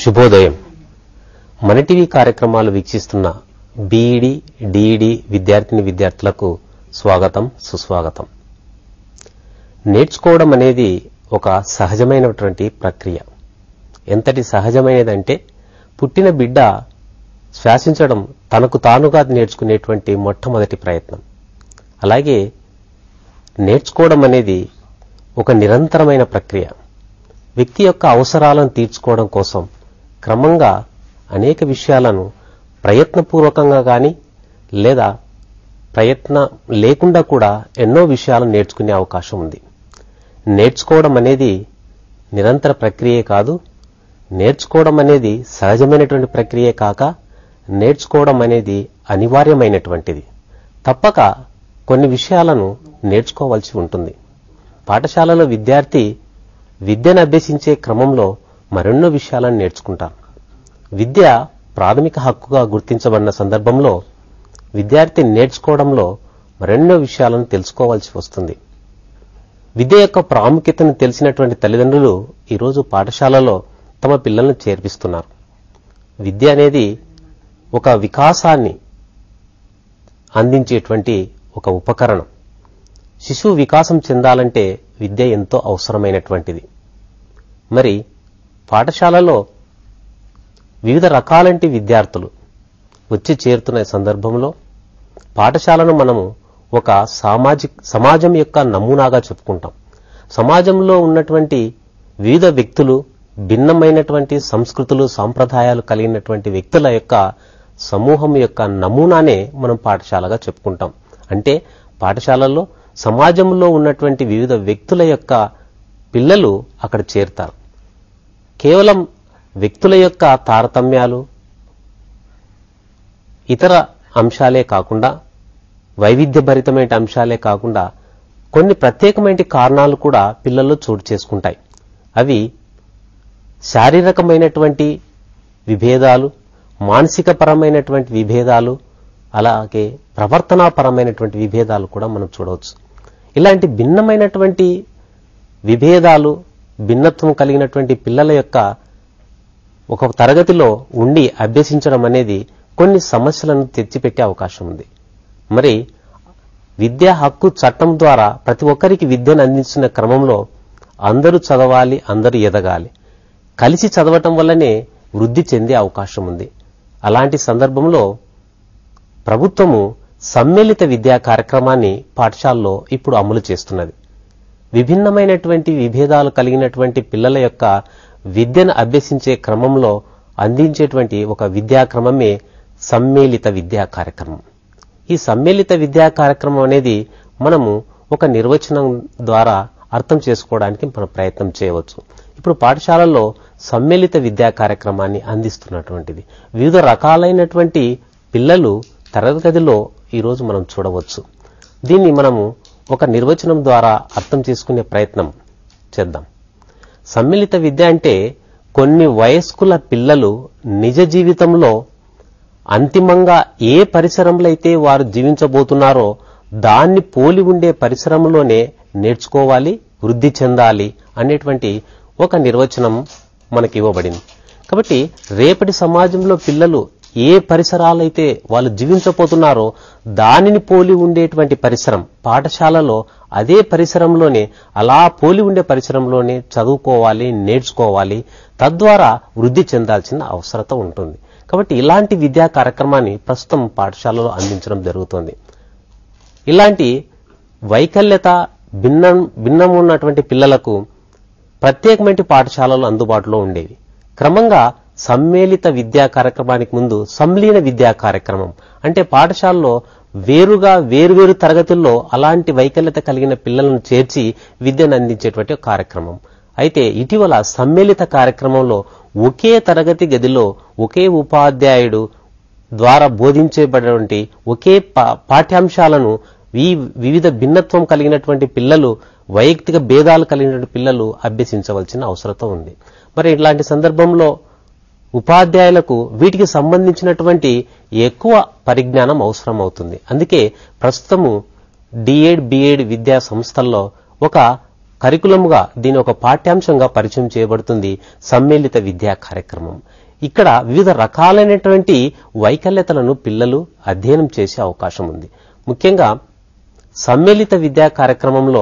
శుభోదయం మన టీవీ కార్యక్రమాలు వీక్షిస్తున్న బీఈడి డిఈడి విద్యార్థిని విద్యార్థులకు స్వాగతం సుస్వాగతం నేర్చుకోవడం అనేది ఒక సహజమైనటువంటి ప్రక్రియ ఎంతటి సహజమైనదంటే పుట్టిన బిడ్డ శ్వాసించడం తనకు తానుగా నేర్చుకునేటువంటి మొట్టమొదటి ప్రయత్నం అలాగే నేర్చుకోవడం అనేది ఒక నిరంతరమైన ప్రక్రియ వ్యక్తి యొక్క అవసరాలను తీర్చుకోవడం కోసం క్రమంగా అనేక విషయాలను ప్రయత్నపూర్వకంగా కానీ లేదా ప్రయత్న లేకుండా కూడా ఎన్నో విషయాలను నేర్చుకునే అవకాశం ఉంది నేర్చుకోవడం అనేది నిరంతర ప్రక్రియే కాదు నేర్చుకోవడం అనేది సహజమైనటువంటి ప్రక్రియే కాక నేర్చుకోవడం అనేది అనివార్యమైనటువంటిది తప్పక కొన్ని విషయాలను నేర్చుకోవాల్సి ఉంటుంది పాఠశాలలో విద్యార్థి విద్యను అభ్యసించే క్రమంలో మరెన్నో విషయాలను నేర్చుకుంటారు విద్య ప్రాథమిక హక్కుగా గుర్తించబడిన సందర్భంలో విద్యార్థి నేర్చుకోవడంలో మరెన్నో విషయాలను తెలుసుకోవాల్సి వస్తుంది విద్య యొక్క ప్రాముఖ్యతను తెలిసినటువంటి తల్లిదండ్రులు ఈరోజు పాఠశాలలో తమ పిల్లలను చేర్పిస్తున్నారు విద్య అనేది ఒక వికాసాన్ని అందించేటువంటి ఒక ఉపకరణం శిశువు వికాసం చెందాలంటే విద్య ఎంతో అవసరమైనటువంటిది మరి పాఠశాలలో వివిధ రకాలంటి విద్యార్థులు వచ్చి చేరుతున్న సందర్భంలో పాఠశాలను మనము ఒక సామాజిక సమాజం యొక్క నమూనాగా చెప్పుకుంటాం సమాజంలో ఉన్నటువంటి వివిధ వ్యక్తులు భిన్నమైనటువంటి సంస్కృతులు సాంప్రదాయాలు కలిగినటువంటి వ్యక్తుల యొక్క సమూహం యొక్క నమూనానే మనం పాఠశాలగా చెప్పుకుంటాం అంటే పాఠశాలల్లో సమాజంలో ఉన్నటువంటి వివిధ వ్యక్తుల యొక్క పిల్లలు అక్కడ చేరుతారు కేవలం వ్యక్తుల యొక్క తారతమ్యాలు ఇతర అంశాలే కాకుండా వైవిధ్యభరితమైన అంశాలే కాకుండా కొన్ని ప్రత్యేకమైన కారణాలు కూడా పిల్లల్లో చోటు చేసుకుంటాయి అవి శారీరకమైనటువంటి విభేదాలు మానసిక పరమైనటువంటి విభేదాలు అలాగే ప్రవర్తనాపరమైనటువంటి విభేదాలు కూడా మనం చూడవచ్చు ఇలాంటి భిన్నమైనటువంటి విభేదాలు భిన్నత్వం కలిగినటువంటి పిల్లల యొక్క ఒక తరగతిలో ఉండి అభ్యసించడం అనేది కొన్ని సమస్యలను తెచ్చిపెట్టే అవకాశం ఉంది మరి విద్యా హక్కు చట్టం ద్వారా ప్రతి ఒక్కరికి విద్యను అందించిన క్రమంలో అందరూ చదవాలి అందరూ ఎదగాలి కలిసి చదవటం వల్లనే వృద్ధి చెందే అవకాశం ఉంది అలాంటి సందర్భంలో ప్రభుత్వము సమ్మిళిత విద్యా కార్యక్రమాన్ని పాఠశాలలో ఇప్పుడు అమలు చేస్తున్నది విభిన్నమైనటువంటి విభేదాలు కలిగినటువంటి పిల్లల యొక్క విద్యను అభ్యసించే క్రమంలో అందించేటువంటి ఒక విద్యాక్రమమే సమ్మేళిత విద్యా కార్యక్రమం ఈ సమ్మేళిత విద్యా కార్యక్రమం అనేది మనము ఒక నిర్వచనం ద్వారా అర్థం చేసుకోవడానికి మనం ప్రయత్నం చేయవచ్చు ఇప్పుడు పాఠశాలల్లో సమ్మేళిత విద్యా కార్యక్రమాన్ని అందిస్తున్నటువంటిది వివిధ రకాలైనటువంటి పిల్లలు తరగతిలో ఈరోజు మనం చూడవచ్చు దీన్ని మనము ఒక నిర్వచనం ద్వారా అర్థం చేసుకునే ప్రయత్నం చేద్దాం సమ్మిళిత విద్య అంటే కొన్ని వయస్కుల పిల్లలు నిజ జీవితంలో అంతిమంగా ఏ పరిసరంలో అయితే వారు జీవించబోతున్నారో దాన్ని పోలి ఉండే పరిసరంలోనే నేర్చుకోవాలి వృద్ధి చెందాలి అనేటువంటి ఒక నిర్వచనం మనకి ఇవ్వబడింది కాబట్టి రేపటి సమాజంలో పిల్లలు ఏ పరిసరాలైతే వాళ్ళు జీవించబోతున్నారో దానిని పోలి ఉండేటువంటి పరిసరం పాఠశాలలో అదే పరిసరంలోనే అలా పోలి ఉండే పరిసరంలోనే చదువుకోవాలి నేర్చుకోవాలి తద్వారా వృద్ధి చెందాల్సిన అవసరత ఉంటుంది కాబట్టి ఇలాంటి విద్యా కార్యక్రమాన్ని ప్రస్తుతం పాఠశాలలో అందించడం జరుగుతోంది ఇలాంటి వైకల్యత భిన్నం భిన్నం ఉన్నటువంటి పిల్లలకు ప్రత్యేకమైన పాఠశాలలు అందుబాటులో ఉండేవి క్రమంగా సమ్మేళిత విద్యా కార్యక్రమానికి ముందు సంలీన విద్యా కార్యక్రమం అంటే పాఠశాలలో వేరుగా వేరువేరు తరగతుల్లో అలాంటి వైకల్యత కలిగిన పిల్లలను చేర్చి విద్యను అందించేటువంటి ఒక కార్యక్రమం అయితే ఇటీవల సమ్మేళిత కార్యక్రమంలో ఒకే తరగతి గదిలో ఒకే ఉపాధ్యాయుడు ద్వారా బోధించబడినటువంటి ఒకే పా- పాఠ్యాంశాలను ఈ వివిధ భిన్నత్వం కలిగినటువంటి పిల్లలు వైయక్తిక భేదాలు కలిగినటువంటి పిల్లలు అభ్యసించవలసిన అవసరత ఉంది మరి ఇలాంటి సందర్భంలో ఉపాధ్యాయులకు వీటికి సంబంధించినటువంటి ఎక్కువ పరిజ్ఞానం అవసరం అవుతుంది అందుకే ప్రస్తుతము డిఎడ్ బిఎడ్ విద్యా సంస్థల్లో ఒక కరికులంగా దీని ఒక పాఠ్యాంశంగా పరిచయం చేయబడుతుంది సమ్మిళిత విద్యా కార్యక్రమం ఇక్కడ వివిధ రకాలైనటువంటి వైకల్యతలను పిల్లలు అధ్యయనం చేసే అవకాశం ఉంది ముఖ్యంగా సమ్మిళిత విద్యా కార్యక్రమంలో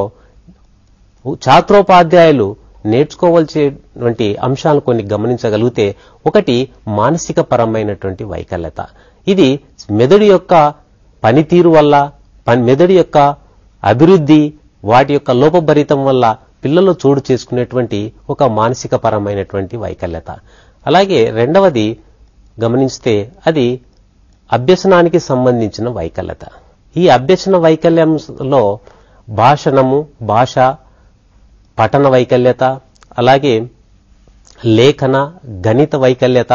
ఛాత్రోపాధ్యాయులు నేర్చుకోవాల్సినటువంటి అంశాలు కొన్ని గమనించగలిగితే ఒకటి మానసిక పరమైనటువంటి వైకల్యత ఇది మెదడు యొక్క పనితీరు వల్ల పని- మెదడు యొక్క అభివృద్ధి వాటి యొక్క లోపభరితం వల్ల పిల్లలు చోటు చేసుకునేటువంటి ఒక మానసిక పరమైనటువంటి వైకల్యత అలాగే రెండవది గమనిస్తే అది అభ్యసనానికి సంబంధించిన వైకల్యత ఈ అభ్యసన వైకల్యంలో భాషణము భాష పఠన వైకల్యత అలాగే లేఖన గణిత వైకల్యత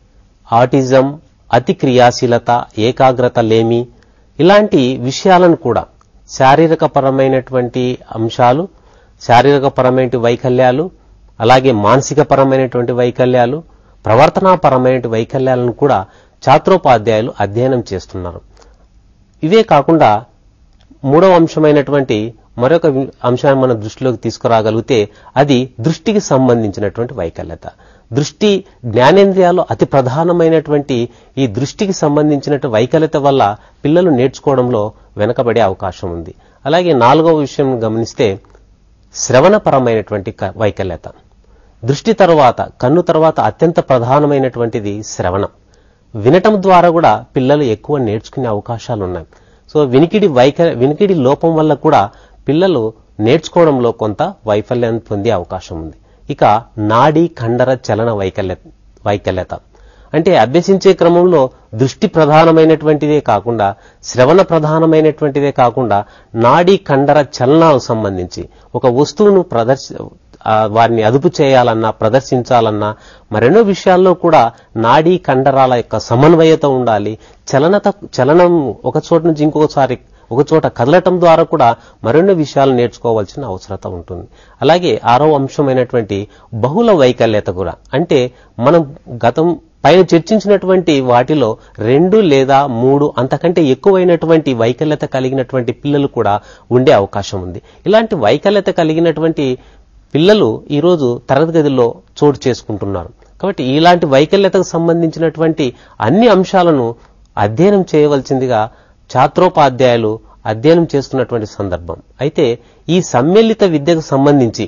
ఆటిజం అతి క్రియాశీలత ఏకాగ్రత లేమి ఇలాంటి విషయాలను కూడా శారీరక పరమైనటువంటి అంశాలు శారీరక పరమైన వైకల్యాలు అలాగే మానసిక పరమైనటువంటి వైకల్యాలు ప్రవర్తనాపరమైన వైకల్యాలను కూడా ఛాత్రోపాధ్యాయులు అధ్యయనం చేస్తున్నారు ఇవే కాకుండా మూడవ అంశమైనటువంటి మరొక వి- అంశాన్ని మన దృష్టిలోకి తీసుకురాగలిగితే అది దృష్టికి సంబంధించినటువంటి వైకల్యత దృష్టి జ్ఞానేంద్రియాలు అతి ప్రధానమైనటువంటి ఈ దృష్టికి సంబంధించినటువంటి వైకల్యత వల్ల పిల్లలు నేర్చుకోవడంలో వెనకబడే అవకాశం ఉంది అలాగే నాలుగవ విషయం గమనిస్తే శ్రవణపరమైనటువంటి క- వైకల్యత దృష్టి తర్వాత కన్ను తర్వాత అత్యంత ప్రధానమైనటువంటిది శ్రవణం వినటం ద్వారా కూడా పిల్లలు ఎక్కువ నేర్చుకునే అవకాశాలు ఉన్నాయి సో వినికిడి వైక వినికిడి లోపం వల్ల కూడా పిల్లలు నేర్చుకోవడంలో కొంత వైఫల్యాన్ని పొందే అవకాశం ఉంది ఇక నాడీ కండర చలన వైకల్య వైకల్యత అంటే అభ్యసించే క్రమంలో దృష్టి ప్రధానమైనటువంటిదే కాకుండా శ్రవణ ప్రధానమైనటువంటిదే కాకుండా నాడీ కండర చలనాలకు సంబంధించి ఒక వస్తువును ప్రదర్శ ఆ, వారిని అదుపు చేయాలన్నా ప్రదర్శించాలన్నా మరెన్నో విషయాల్లో కూడా నాడీ కండరాల యొక్క సమన్వయత ఉండాలి చలనత చలనం ఒక చోట నుంచి ఇంకొకసారి ఒక చోట కదలటం ద్వారా కూడా మరెన్నో విషయాలు నేర్చుకోవాల్సిన అవసరత ఉంటుంది అలాగే ఆరో అంశమైనటువంటి బహుళ వైకల్యత కూడా అంటే మనం గతం పైన చర్చించినటువంటి వాటిలో రెండు లేదా మూడు అంతకంటే ఎక్కువైనటువంటి వైకల్యత కలిగినటువంటి పిల్లలు కూడా ఉండే అవకాశం ఉంది ఇలాంటి వైకల్యత కలిగినటువంటి పిల్లలు ఈరోజు తరగతి గదిలో చోటు చేసుకుంటున్నారు కాబట్టి ఇలాంటి వైకల్యతకు సంబంధించినటువంటి అన్ని అంశాలను అధ్యయనం చేయవలసిందిగా ఛాత్రోపాధ్యాయులు అధ్యయనం చేస్తున్నటువంటి సందర్భం అయితే ఈ సమ్మిళిత విద్యకు సంబంధించి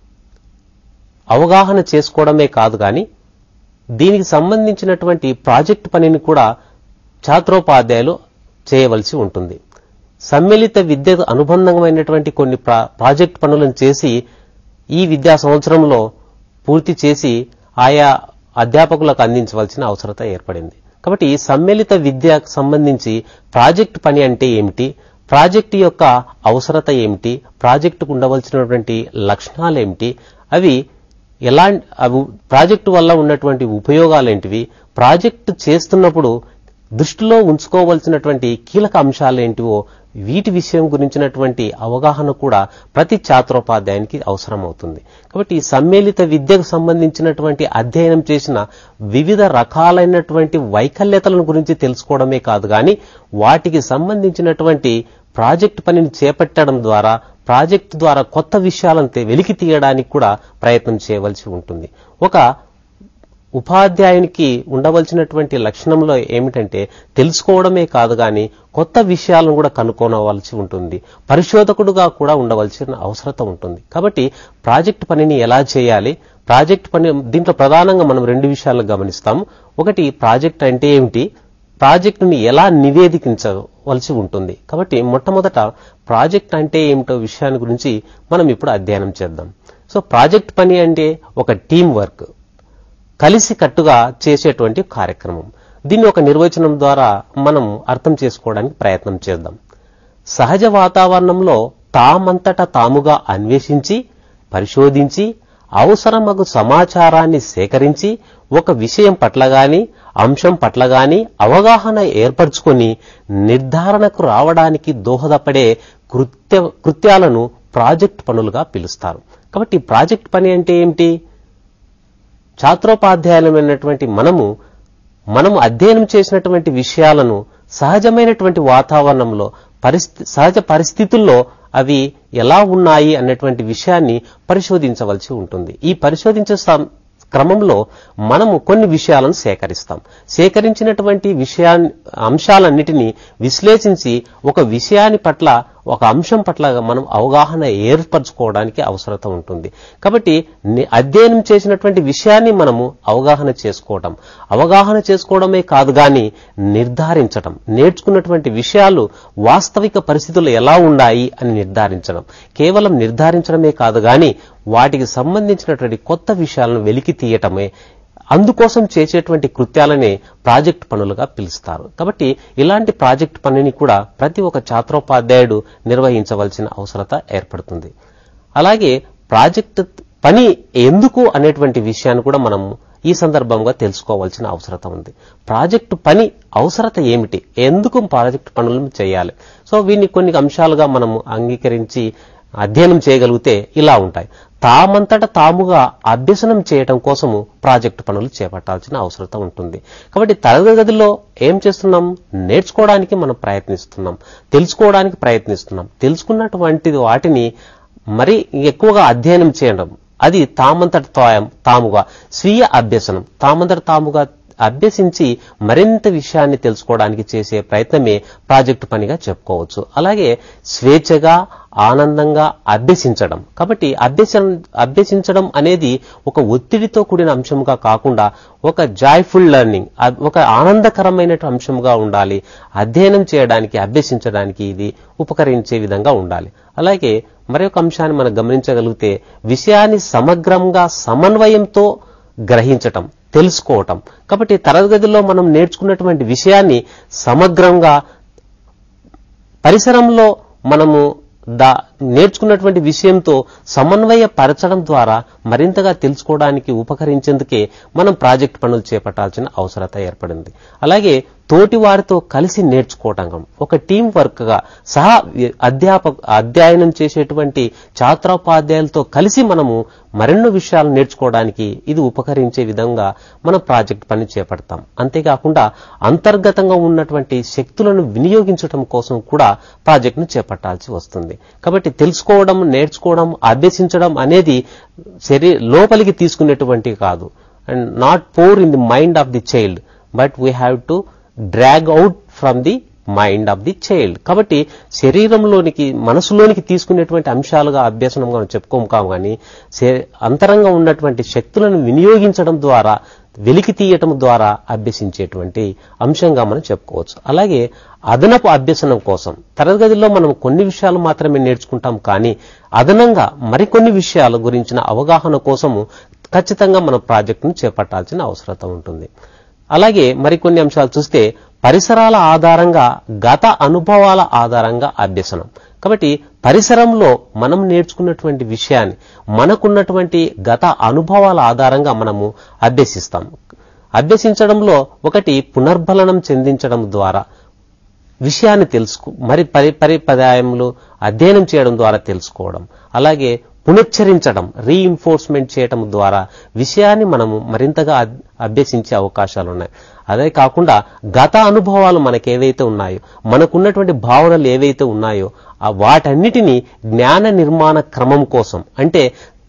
అవగాహన చేసుకోవడమే కాదు కానీ దీనికి సంబంధించినటువంటి ప్రాజెక్ట్ పనిని కూడా ఛాత్రోపాధ్యాయులు చేయవలసి ఉంటుంది సమ్మిళిత విద్యకు అనుబంధమైనటువంటి కొన్ని ప్రా ప్రాజెక్ట్ పనులను చేసి ఈ విద్యా సంవత్సరంలో పూర్తి చేసి ఆయా అధ్యాపకులకు అందించవలసిన అవసరత ఏర్పడింది కాబట్టి ఈ సమ్మిళిత విద్యకు సంబంధించి ప్రాజెక్ట్ పని అంటే ఏమిటి ప్రాజెక్టు యొక్క అవసరత ఏమిటి ప్రాజెక్టుకు ఉండవలసినటువంటి లక్షణాలు ఏమిటి అవి ఎలా అవి ప్రాజెక్టు వల్ల ఉన్నటువంటి ఉపయోగాలు ఏంటివి ప్రాజెక్టు చేస్తున్నప్పుడు దృష్టిలో ఉంచుకోవలసినటువంటి కీలక అంశాలు ఏంటివో వీటి విషయం గురించినటువంటి అవగాహన కూడా ప్రతి ఛాత్రోపాధ్యాయునికి అవసరమవుతుంది కాబట్టి ఈ సమ్మిళిత విద్యకు సంబంధించినటువంటి అధ్యయనం చేసిన వివిధ రకాలైనటువంటి వైకల్యతలను గురించి తెలుసుకోవడమే కాదు కానీ వాటికి సంబంధించినటువంటి ప్రాజెక్ట్ పనిని చేపట్టడం ద్వారా ప్రాజెక్ట్ ద్వారా కొత్త విషయాలను తె- వెలికి తీయడానికి కూడా ప్రయత్నం చేయవలసి ఉంటుంది ఒక ఉపాధ్యాయునికి ఉండవలసినటువంటి లక్షణంలో ఏమిటంటే తెలుసుకోవడమే కాదు గాని కొత్త విషయాలను కూడా కనుక్కోనవలసి ఉంటుంది పరిశోధకుడుగా కూడా ఉండవలసిన అవసరత ఉంటుంది కాబట్టి ప్రాజెక్ట్ పనిని ఎలా చేయాలి ప్రాజెక్ట్ పని దీంట్లో ప్రధానంగా మనం రెండు విషయాలు గమనిస్తాము ఒకటి ప్రాజెక్ట్ అంటే ఏమిటి ప్రాజెక్టుని ఎలా నివేదించవలసి ఉంటుంది కాబట్టి మొట్టమొదట ప్రాజెక్ట్ అంటే ఏమిటో విషయాన్ని గురించి మనం ఇప్పుడు అధ్యయనం చేద్దాం సో ప్రాజెక్ట్ పని అంటే ఒక టీం వర్క్ కలిసి కట్టుగా చేసేటువంటి కార్యక్రమం దీన్ని ఒక నిర్వచనం ద్వారా మనం అర్థం చేసుకోవడానికి ప్రయత్నం చేద్దాం సహజ వాతావరణంలో తామంతట తాముగా అన్వేషించి పరిశోధించి అవసరమగు సమాచారాన్ని సేకరించి ఒక విషయం పట్ల గాని అంశం పట్ల గాని అవగాహన ఏర్పరచుకొని నిర్ధారణకు రావడానికి దోహదపడే కృత్య కృత్యాలను ప్రాజెక్ట్ పనులుగా పిలుస్తారు కాబట్టి ప్రాజెక్ట్ పని అంటే ఏమిటి ఛాత్రోపాధ్యాయులమైనటువంటి మనము మనము అధ్యయనం చేసినటువంటి విషయాలను సహజమైనటువంటి వాతావరణంలో పరిస్థితి సహజ పరిస్థితుల్లో అవి ఎలా ఉన్నాయి అన్నటువంటి విషయాన్ని పరిశోధించవలసి ఉంటుంది ఈ పరిశోధించే సం- క్రమంలో మనము కొన్ని విషయాలను సేకరిస్తాం సేకరించినటువంటి విషయాన్ని అంశాలన్నిటినీ విశ్లేషించి ఒక విషయాన్ని పట్ల ఒక అంశం పట్ల మనం అవగాహన ఏర్పరచుకోవడానికి అవసరత ఉంటుంది కాబట్టి ని- అధ్యయనం చేసినటువంటి విషయాన్ని మనము అవగాహన చేసుకోవటం అవగాహన చేసుకోవడమే కాదు గాని నిర్ధారించటం నేర్చుకున్నటువంటి విషయాలు వాస్తవిక పరిస్థితులు ఎలా ఉన్నాయి అని నిర్ధారించడం కేవలం నిర్ధారించడమే కాదు గాని వాటికి సంబంధించినటువంటి కొత్త విషయాలను వెలికి తీయటమే అందుకోసం చేసేటువంటి కృత్యాలనే ప్రాజెక్ట్ పనులుగా పిలుస్తారు కాబట్టి ఇలాంటి ప్రాజెక్ట్ పనిని కూడా ప్రతి ఒక్క ఛాత్రోపాధ్యాయుడు నిర్వహించవలసిన అవసరత ఏర్పడుతుంది అలాగే ప్రాజెక్ట్ పని ఎందుకు అనేటువంటి విషయాన్ని కూడా మనం ఈ సందర్భంగా తెలుసుకోవాల్సిన అవసరత ఉంది ప్రాజెక్టు పని అవసరత ఏమిటి ఎందుకు ప్రాజెక్టు పనులను చేయాలి సో వీటిని కొన్ని అంశాలుగా మనము అంగీకరించి అధ్యయనం చేయగలిగితే ఇలా ఉంటాయి తామంతట తాముగా అభ్యసనం చేయటం కోసము ప్రాజెక్టు పనులు చేపట్టాల్సిన అవసరత ఉంటుంది కాబట్టి తరగతి గదిలో ఏం చేస్తున్నాం నేర్చుకోవడానికి మనం ప్రయత్నిస్తున్నాం తెలుసుకోవడానికి ప్రయత్నిస్తున్నాం తెలుసుకున్నటువంటి వాటిని మరి ఎక్కువగా అధ్యయనం చేయడం అది తామంతట తా- తాముగా స్వీయ అభ్యసనం తామంతట తాముగా అభ్యసించి మరింత విషయాన్ని తెలుసుకోవడానికి చేసే ప్రయత్నమే ప్రాజెక్టు పనిగా చెప్పుకోవచ్చు అలాగే స్వేచ్ఛగా ఆనందంగా అభ్యసించడం కాబట్టి అభ్యసన అభ్యసించడం అనేది ఒక ఒత్తిడితో కూడిన అంశంగా కాకుండా ఒక జాయ్ఫుల్ లెర్నింగ్ ఒక ఆనందకరమైన అంశంగా ఉండాలి అధ్యయనం చేయడానికి అభ్యసించడానికి ఇది ఉపకరించే విధంగా ఉండాలి అలాగే మరొక అంశాన్ని మనం గమనించగలిగితే విషయాన్ని సమగ్రంగా సమన్వయంతో గ్రహించటం తెలుసుకోవటం కాబట్టి తరగతిలో మనం నేర్చుకున్నటువంటి విషయాన్ని సమగ్రంగా పరిసరంలో మనము దా నేర్చుకున్నటువంటి విషయంతో సమన్వయపరచడం ద్వారా మరింతగా తెలుసుకోవడానికి ఉపకరించేందుకే మనం ప్రాజెక్ట్ పనులు చేపట్టాల్సిన అవసరత ఏర్పడింది అలాగే తోటి వారితో కలిసి నేర్చుకోవటం ఒక టీం వర్క్ గా సహా అధ్యాపక అధ్యయనం చేసేటువంటి ఛాత్రోపాధ్యాయులతో కలిసి మనము మరెన్నో విషయాలు నేర్చుకోవడానికి ఇది ఉపకరించే విధంగా మనం ప్రాజెక్ట్ పని చేపడతాం అంతేకాకుండా అంతర్గతంగా ఉన్నటువంటి శక్తులను వినియోగించడం కోసం కూడా ప్రాజెక్టును చేపట్టాల్సి వస్తుంది కాబట్టి తెలుసుకోవడం నేర్చుకోవడం అభ్యసించడం అనేది శరీ లోపలికి తీసుకునేటువంటి కాదు and not pour in the mind of the child but we have to drag out from the mind of the child కాబట్టి శరీరంలోనికి మనసులోనికి తీసుకునేటువంటి అంశాలుగా అభ్యసనంగా మనం చెప్పుకోము కాము కానీ శే- అంతరంగా ఉన్నటువంటి శక్తులను వినియోగించడం ద్వారా వెలికి తీయటం ద్వారా అభ్యసించేటువంటి అంశంగా మనం చెప్పుకోవచ్చు అలాగే అదనపు అభ్యసనం కోసం తరగతిలో మనం కొన్ని విషయాలు మాత్రమే నేర్చుకుంటాం కానీ అదనంగా మరికొన్ని విషయాల గురించిన అవగాహన కోసము ఖచ్చితంగా మనం ప్రాజెక్టును చేపట్టాల్సిన అవసరత ఉంటుంది అలాగే మరికొన్ని అంశాలు చూస్తే పరిసరాల ఆధారంగా గత అనుభవాల ఆధారంగా అభ్యసనం కాబట్టి పరిసరంలో మనం నేర్చుకున్నటువంటి విషయాన్ని మనకున్నటువంటి గత అనుభవాల ఆధారంగా మనము అభ్యసిస్తాం అభ్యసించడంలో ఒకటి పునర్బలనం చెందించడం ద్వారా విషయాన్ని తెలుసుకో మరి పరి పరిపదాయములు అధ్యయనం చేయడం ద్వారా తెలుసుకోవడం అలాగే పునశ్చరించడం రీఇన్ఫోర్స్మెంట్ చేయడం ద్వారా విషయాన్ని మనము మరింతగా అద్- అభ్యసించే అవకాశాలు ఉన్నాయి అదే కాకుండా గత అనుభవాలు మనకు ఏవైతే ఉన్నాయో మనకున్నటువంటి భావనలు ఏవైతే ఉన్నాయో ఆ వాటన్నిటినీ జ్ఞాన నిర్మాణ క్రమం కోసం అంటే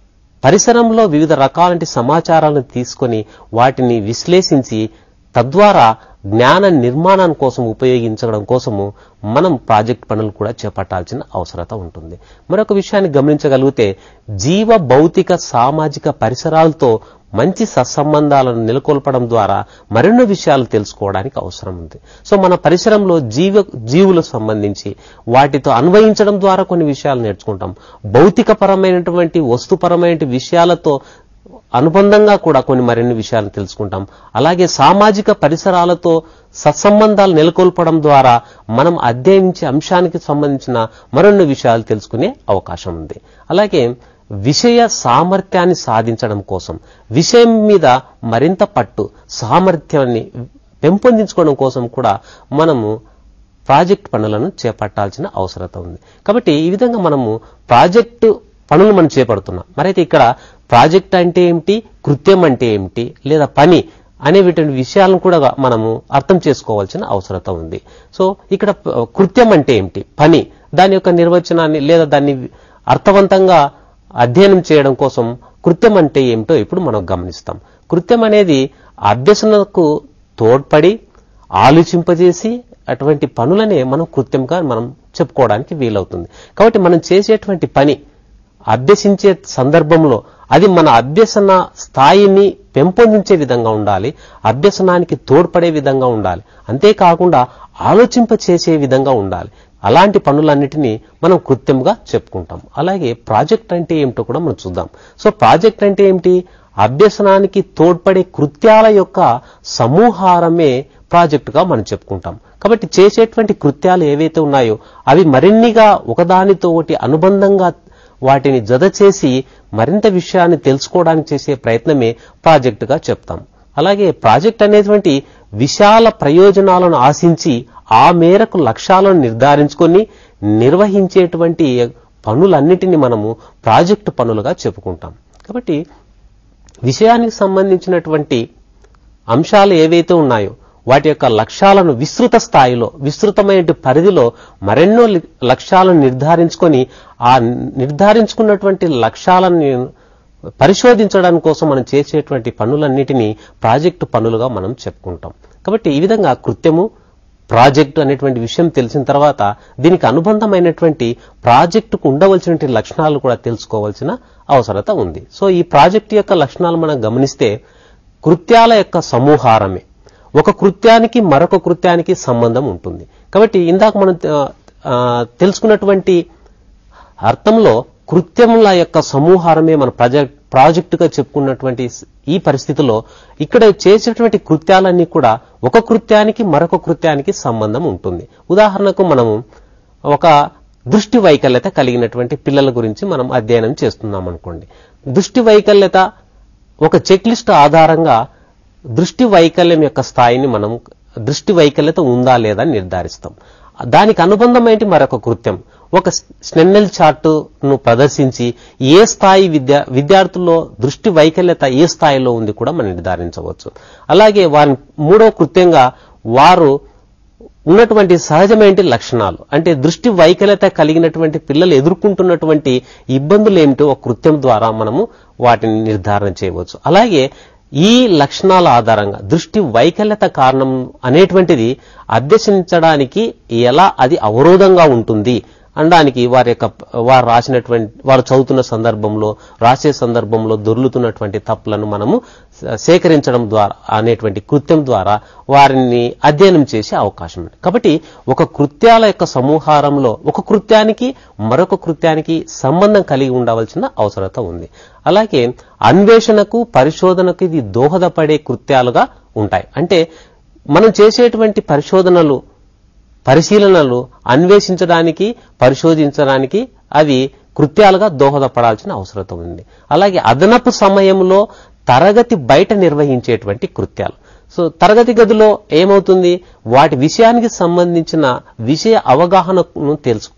పరిసరంలో వివిధ రకాలంటి సమాచారాలను తీసుకొని వాటిని విశ్లేషించి తద్వారా జ్ఞాన నిర్మాణం కోసం ఉపయోగించడం కోసము మనం ప్రాజెక్ట్ పనులు కూడా చేపట్టాల్సిన అవసరత ఉంటుంది మరొక విషయాన్ని గమనించగలిగితే జీవ భౌతిక సామాజిక పరిసరాలతో మంచి సత్సంబంధాలను నెలకొల్పడం ద్వారా మరెన్నో విషయాలు తెలుసుకోవడానికి అవసరం ఉంది సో మన పరిసరంలో జీవ జీవులకు సంబంధించి వాటితో అన్వయించడం ద్వారా కొన్ని విషయాలు నేర్చుకుంటాం భౌతికపరమైనటువంటి వస్తుపరమైన విషయాలతో అనుబంధంగా కూడా కొన్ని మరిన్ని విషయాలు తెలుసుకుంటాం అలాగే సామాజిక పరిసరాలతో సత్సంబంధాలు నెలకొల్పడం ద్వారా మనం అధ్యయించే అంశానికి సంబంధించిన మరిన్ని విషయాలు తెలుసుకునే అవకాశం ఉంది అలాగే విషయ సామర్థ్యాన్ని సాధించడం కోసం విషయం మీద మరింత పట్టు సామర్థ్యాన్ని పెంపొందించుకోవడం కోసం కూడా మనము ప్రాజెక్ట్ పనులను చేపట్టాల్సిన అవసరత ఉంది కాబట్టి ఈ విధంగా మనము ప్రాజెక్టు పనులు మనం చేపడుతున్నాం మరైతే ఇక్కడ ప్రాజెక్ట్ అంటే ఏమిటి కృత్యం అంటే ఏమిటి లేదా పని అనేటువంటి విషయాలను కూడా మనము అర్థం చేసుకోవాల్సిన అవసరత ఉంది సో ఇక్కడ ప- కృత్యం అంటే ఏమిటి పని దాని యొక్క నిర్వచనాన్ని లేదా దాన్ని అర్థవంతంగా అధ్యయనం చేయడం కోసం కృత్యం అంటే ఏమిటో ఇప్పుడు మనం గమనిస్తాం కృత్యం అనేది అభ్యసనకు తోడ్పడి ఆలోచింపజేసి అటువంటి పనులనే మనం కృత్యంగా మనం చెప్పుకోవడానికి వీలవుతుంది కాబట్టి మనం చేసేటువంటి పని అభ్యసించే సందర్భంలో అది మన అభ్యసన స్థాయిని పెంపొందించే విధంగా ఉండాలి అభ్యసనానికి తోడ్పడే విధంగా ఉండాలి అంతేకాకుండా ఆలోచింప చేసే విధంగా ఉండాలి అలాంటి పనులన్నిటినీ మనం కృత్యంగా చెప్పుకుంటాం అలాగే ప్రాజెక్ట్ అంటే ఏమిటో కూడా మనం చూద్దాం సో ప్రాజెక్ట్ అంటే ఏమిటి అభ్యసనానికి తోడ్పడే కృత్యాల యొక్క సమూహారమే ప్రాజెక్టుగా మనం చెప్పుకుంటాం కాబట్టి చేసేటువంటి కృత్యాలు ఏవైతే ఉన్నాయో అవి మరిన్నిగా ఒకదానితో ఒకటి అనుబంధంగా వాటిని జత చేసి మరింత విషయాన్ని తెలుసుకోవడానికి చేసే ప్రయత్నమే ప్రాజెక్టుగా చెప్తాం అలాగే ప్రాజెక్ట్ అనేటువంటి విశాల ప్రయోజనాలను ఆశించి ఆ మేరకు లక్ష్యాలను నిర్ధారించుకొని నిర్వహించేటువంటి పనులన్నిటిని మనము ప్రాజెక్టు పనులుగా చెప్పుకుంటాం కాబట్టి విషయానికి సంబంధించినటువంటి అంశాలు ఏవైతే ఉన్నాయో వాటి యొక్క లక్ష్యాలను విస్తృత స్థాయిలో విస్తృతమైన పరిధిలో మరెన్నో లి- లక్ష్యాలను నిర్ధారించుకొని ఆ నిర్ధారించుకున్నటువంటి లక్ష్యాలను పరిశోధించడానికి కోసం మనం చేసేటువంటి పనులన్నిటినీ ప్రాజెక్టు పనులుగా మనం చెప్పుకుంటాం కాబట్టి ఈ విధంగా కృత్యము ప్రాజెక్టు అనేటువంటి విషయం తెలిసిన తర్వాత దీనికి అనుబంధమైనటువంటి ప్రాజెక్టుకు ఉండవలసినటువంటి లక్షణాలు కూడా తెలుసుకోవాల్సిన అవసరత ఉంది సో ఈ ప్రాజెక్టు యొక్క లక్షణాలు మనం గమనిస్తే కృత్యాల యొక్క సమూహారమే ఒక కృత్యానికి మరొక కృత్యానికి సంబంధం ఉంటుంది కాబట్టి ఇందాక మనం ఆ, ఆ, తెలుసుకున్నటువంటి అర్థంలో కృత్యముల యొక్క సమూహారమే మన ప్రాజెక్ట్ ప్రాజెక్టుగా చెప్పుకున్నటువంటి స్- ఈ పరిస్థితిలో ఇక్కడ చేసేటువంటి కృత్యాలన్నీ కూడా ఒక కృత్యానికి మరొక కృత్యానికి సంబంధం ఉంటుంది ఉదాహరణకు మనము ఒక దృష్టి వైకల్యత కలిగినటువంటి పిల్లల గురించి మనం అధ్యయనం చేస్తున్నాం అనుకోండి దృష్టి వైకల్యత ఒక చెక్ లిస్ట్ ఆధారంగా దృష్టి వైకల్యం యొక్క స్థాయిని మనం దృష్టి వైకల్యత ఉందా లేదా అని నిర్ధారిస్తాం దానికి అనుబంధమైన మరొక కృత్యం ఒక స్నెన్నెల్ చార్టును ప్రదర్శించి ఏ స్థాయి విద్యా విద్యార్థుల్లో దృష్టి వైకల్యత ఏ స్థాయిలో ఉంది కూడా మనం నిర్ధారించవచ్చు అలాగే వారి మూడో కృత్యంగా వారు ఉన్నటువంటి సహజమైన లక్షణాలు అంటే దృష్టి వైకల్యత కలిగినటువంటి పిల్లలు ఎదుర్కొంటున్నటువంటి ఇబ్బందులు ఏమిటో ఒక కృత్యం ద్వారా మనము వాటిని నిర్ధారణ చేయవచ్చు అలాగే ఈ లక్షణాల ఆధారంగా దృష్టి వైకల్యత కారణం అనేటువంటిది అభ్యసించడానికి ఎలా అది అవరోధంగా ఉంటుంది అనడానికి వారి యొక్క వారు రాసినటువంటి వారు చదువుతున్న సందర్భంలో రాసే సందర్భంలో దొర్లుతున్నటువంటి తప్పులను మనము సేకరించడం ద్వారా అనేటువంటి కృత్యం ద్వారా వారిని అధ్యయనం చేసే అవకాశం ఉంది కాబట్టి ఒక కృత్యాల యొక్క సమూహారంలో ఒక కృత్యానికి మరొక కృత్యానికి సంబంధం కలిగి ఉండవలసిన అవసరత ఉంది అలాగే అన్వేషణకు పరిశోధనకు ఇది దోహదపడే కృత్యాలుగా ఉంటాయి అంటే మనం చేసేటువంటి పరిశోధనలు పరిశీలనలు అన్వేషించడానికి పరిశోధించడానికి అవి కృత్యాలుగా దోహదపడాల్సిన అవసరం ఉంది అలాగే అదనపు సమయంలో తరగతి బయట నిర్వహించేటువంటి కృత్యాలు సో తరగతి గదిలో ఏమవుతుంది వాటి విషయానికి సంబంధించిన విషయ అవగాహనను తెలుసు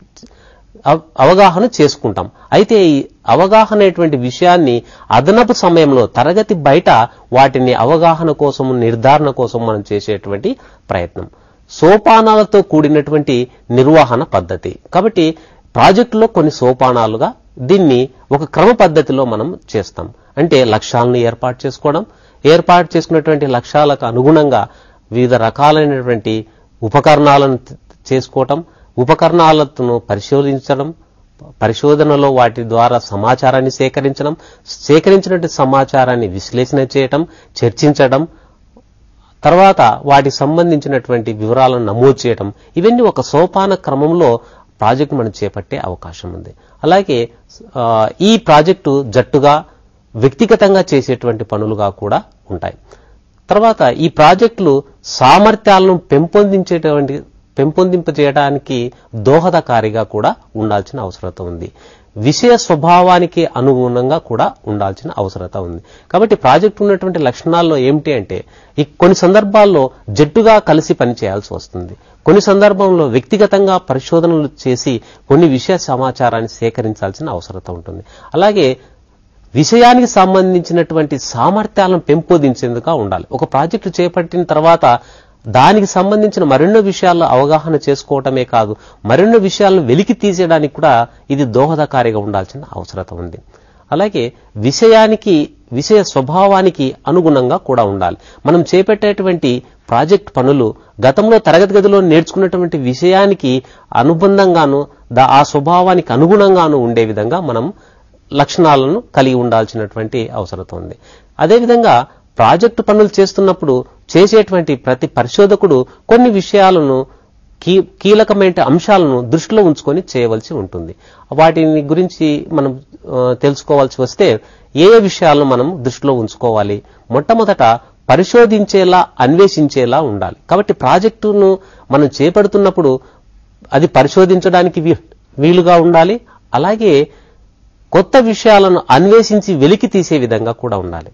అవ- అవగాహన చేసుకుంటాం అయితే ఈ అవగాహన అనేటువంటి విషయాన్ని అదనపు సమయంలో తరగతి బయట వాటిని అవగాహన కోసం నిర్ధారణ కోసం మనం చేసేటువంటి ప్రయత్నం సోపానాలతో కూడినటువంటి నిర్వహణ పద్ధతి కాబట్టి ప్రాజెక్టులో కొన్ని సోపానాలుగా దీన్ని ఒక క్రమ పద్ధతిలో మనం చేస్తాం అంటే లక్ష్యాలను ఏర్పాటు చేసుకోవడం ఏర్పాటు చేసుకున్నటువంటి లక్ష్యాలకు అనుగుణంగా వివిధ రకాలైనటువంటి ఉపకరణాలను త- చేసుకోవటం ఉపకరణాలను పరిశోధించడం పరిశోధనలో వాటి ద్వారా సమాచారాన్ని సేకరించడం సేకరించినటువంటి సమాచారాన్ని విశ్లేషణ చేయటం చర్చించడం తర్వాత వాటికి సంబంధించినటువంటి వివరాలను నమోదు చేయటం ఇవన్నీ ఒక సోపాన క్రమంలో ప్రాజెక్టు మనం చేపట్టే అవకాశం ఉంది అలాగే ఆ, ఈ ప్రాజెక్టు జట్టుగా వ్యక్తిగతంగా చేసేటువంటి పనులుగా కూడా ఉంటాయి తర్వాత ఈ ప్రాజెక్టులు సామర్థ్యాలను పెంపొందించేటువంటి పెంపొందింపజేయడానికి దోహదకారిగా కూడా ఉండాల్సిన అవసరత ఉంది విషయ స్వభావానికి అనుగుణంగా కూడా ఉండాల్సిన అవసరత ఉంది కాబట్టి ప్రాజెక్ట్ ఉన్నటువంటి లక్షణాల్లో ఏమిటి అంటే ఈ కొన్ని సందర్భాల్లో జట్టుగా కలిసి పనిచేయాల్సి వస్తుంది కొన్ని సందర్భంలో వ్యక్తిగతంగా పరిశోధనలు చేసి కొన్ని విషయ సమాచారాన్ని సేకరించాల్సిన అవసరత ఉంటుంది అలాగే విషయానికి సంబంధించినటువంటి సామర్థ్యాలను పెంపొందించేందుకు ఉండాలి ఒక ప్రాజెక్టు చేపట్టిన తర్వాత దానికి సంబంధించిన మరెన్నో విషయాల్లో అవగాహన చేసుకోవటమే కాదు మరెన్నో విషయాలను వెలికి తీసేయడానికి కూడా ఇది దోహదకారిగా ఉండాల్సిన అవసరత ఉంది అలాగే విషయానికి విషయ స్వభావానికి అనుగుణంగా కూడా ఉండాలి మనం చేపట్టేటువంటి ప్రాజెక్ట్ పనులు గతంలో తరగతి గదిలో నేర్చుకున్నటువంటి విషయానికి అనుబంధంగాను దా ఆ స్వభావానికి అనుగుణంగాను ఉండే విధంగా మనం లక్షణాలను కలిగి ఉండాల్సినటువంటి అవసరం ఉంది అదేవిధంగా ప్రాజెక్టు పనులు చేస్తున్నప్పుడు చేసేటువంటి ప్రతి పరిశోధకుడు కొన్ని విషయాలను కీ కీలకమైన అంశాలను దృష్టిలో ఉంచుకొని చేయవలసి ఉంటుంది వాటిని గురించి మనం ఆ, తెలుసుకోవాల్సి వస్తే ఏ ఏ విషయాలను మనం దృష్టిలో ఉంచుకోవాలి మొట్టమొదట పరిశోధించేలా అన్వేషించేలా ఉండాలి కాబట్టి ప్రాజెక్టును మనం చేపడుతున్నప్పుడు అది పరిశోధించడానికి వీ- వీలుగా ఉండాలి అలాగే కొత్త విషయాలను అన్వేషించి వెలికి తీసే విధంగా కూడా ఉండాలి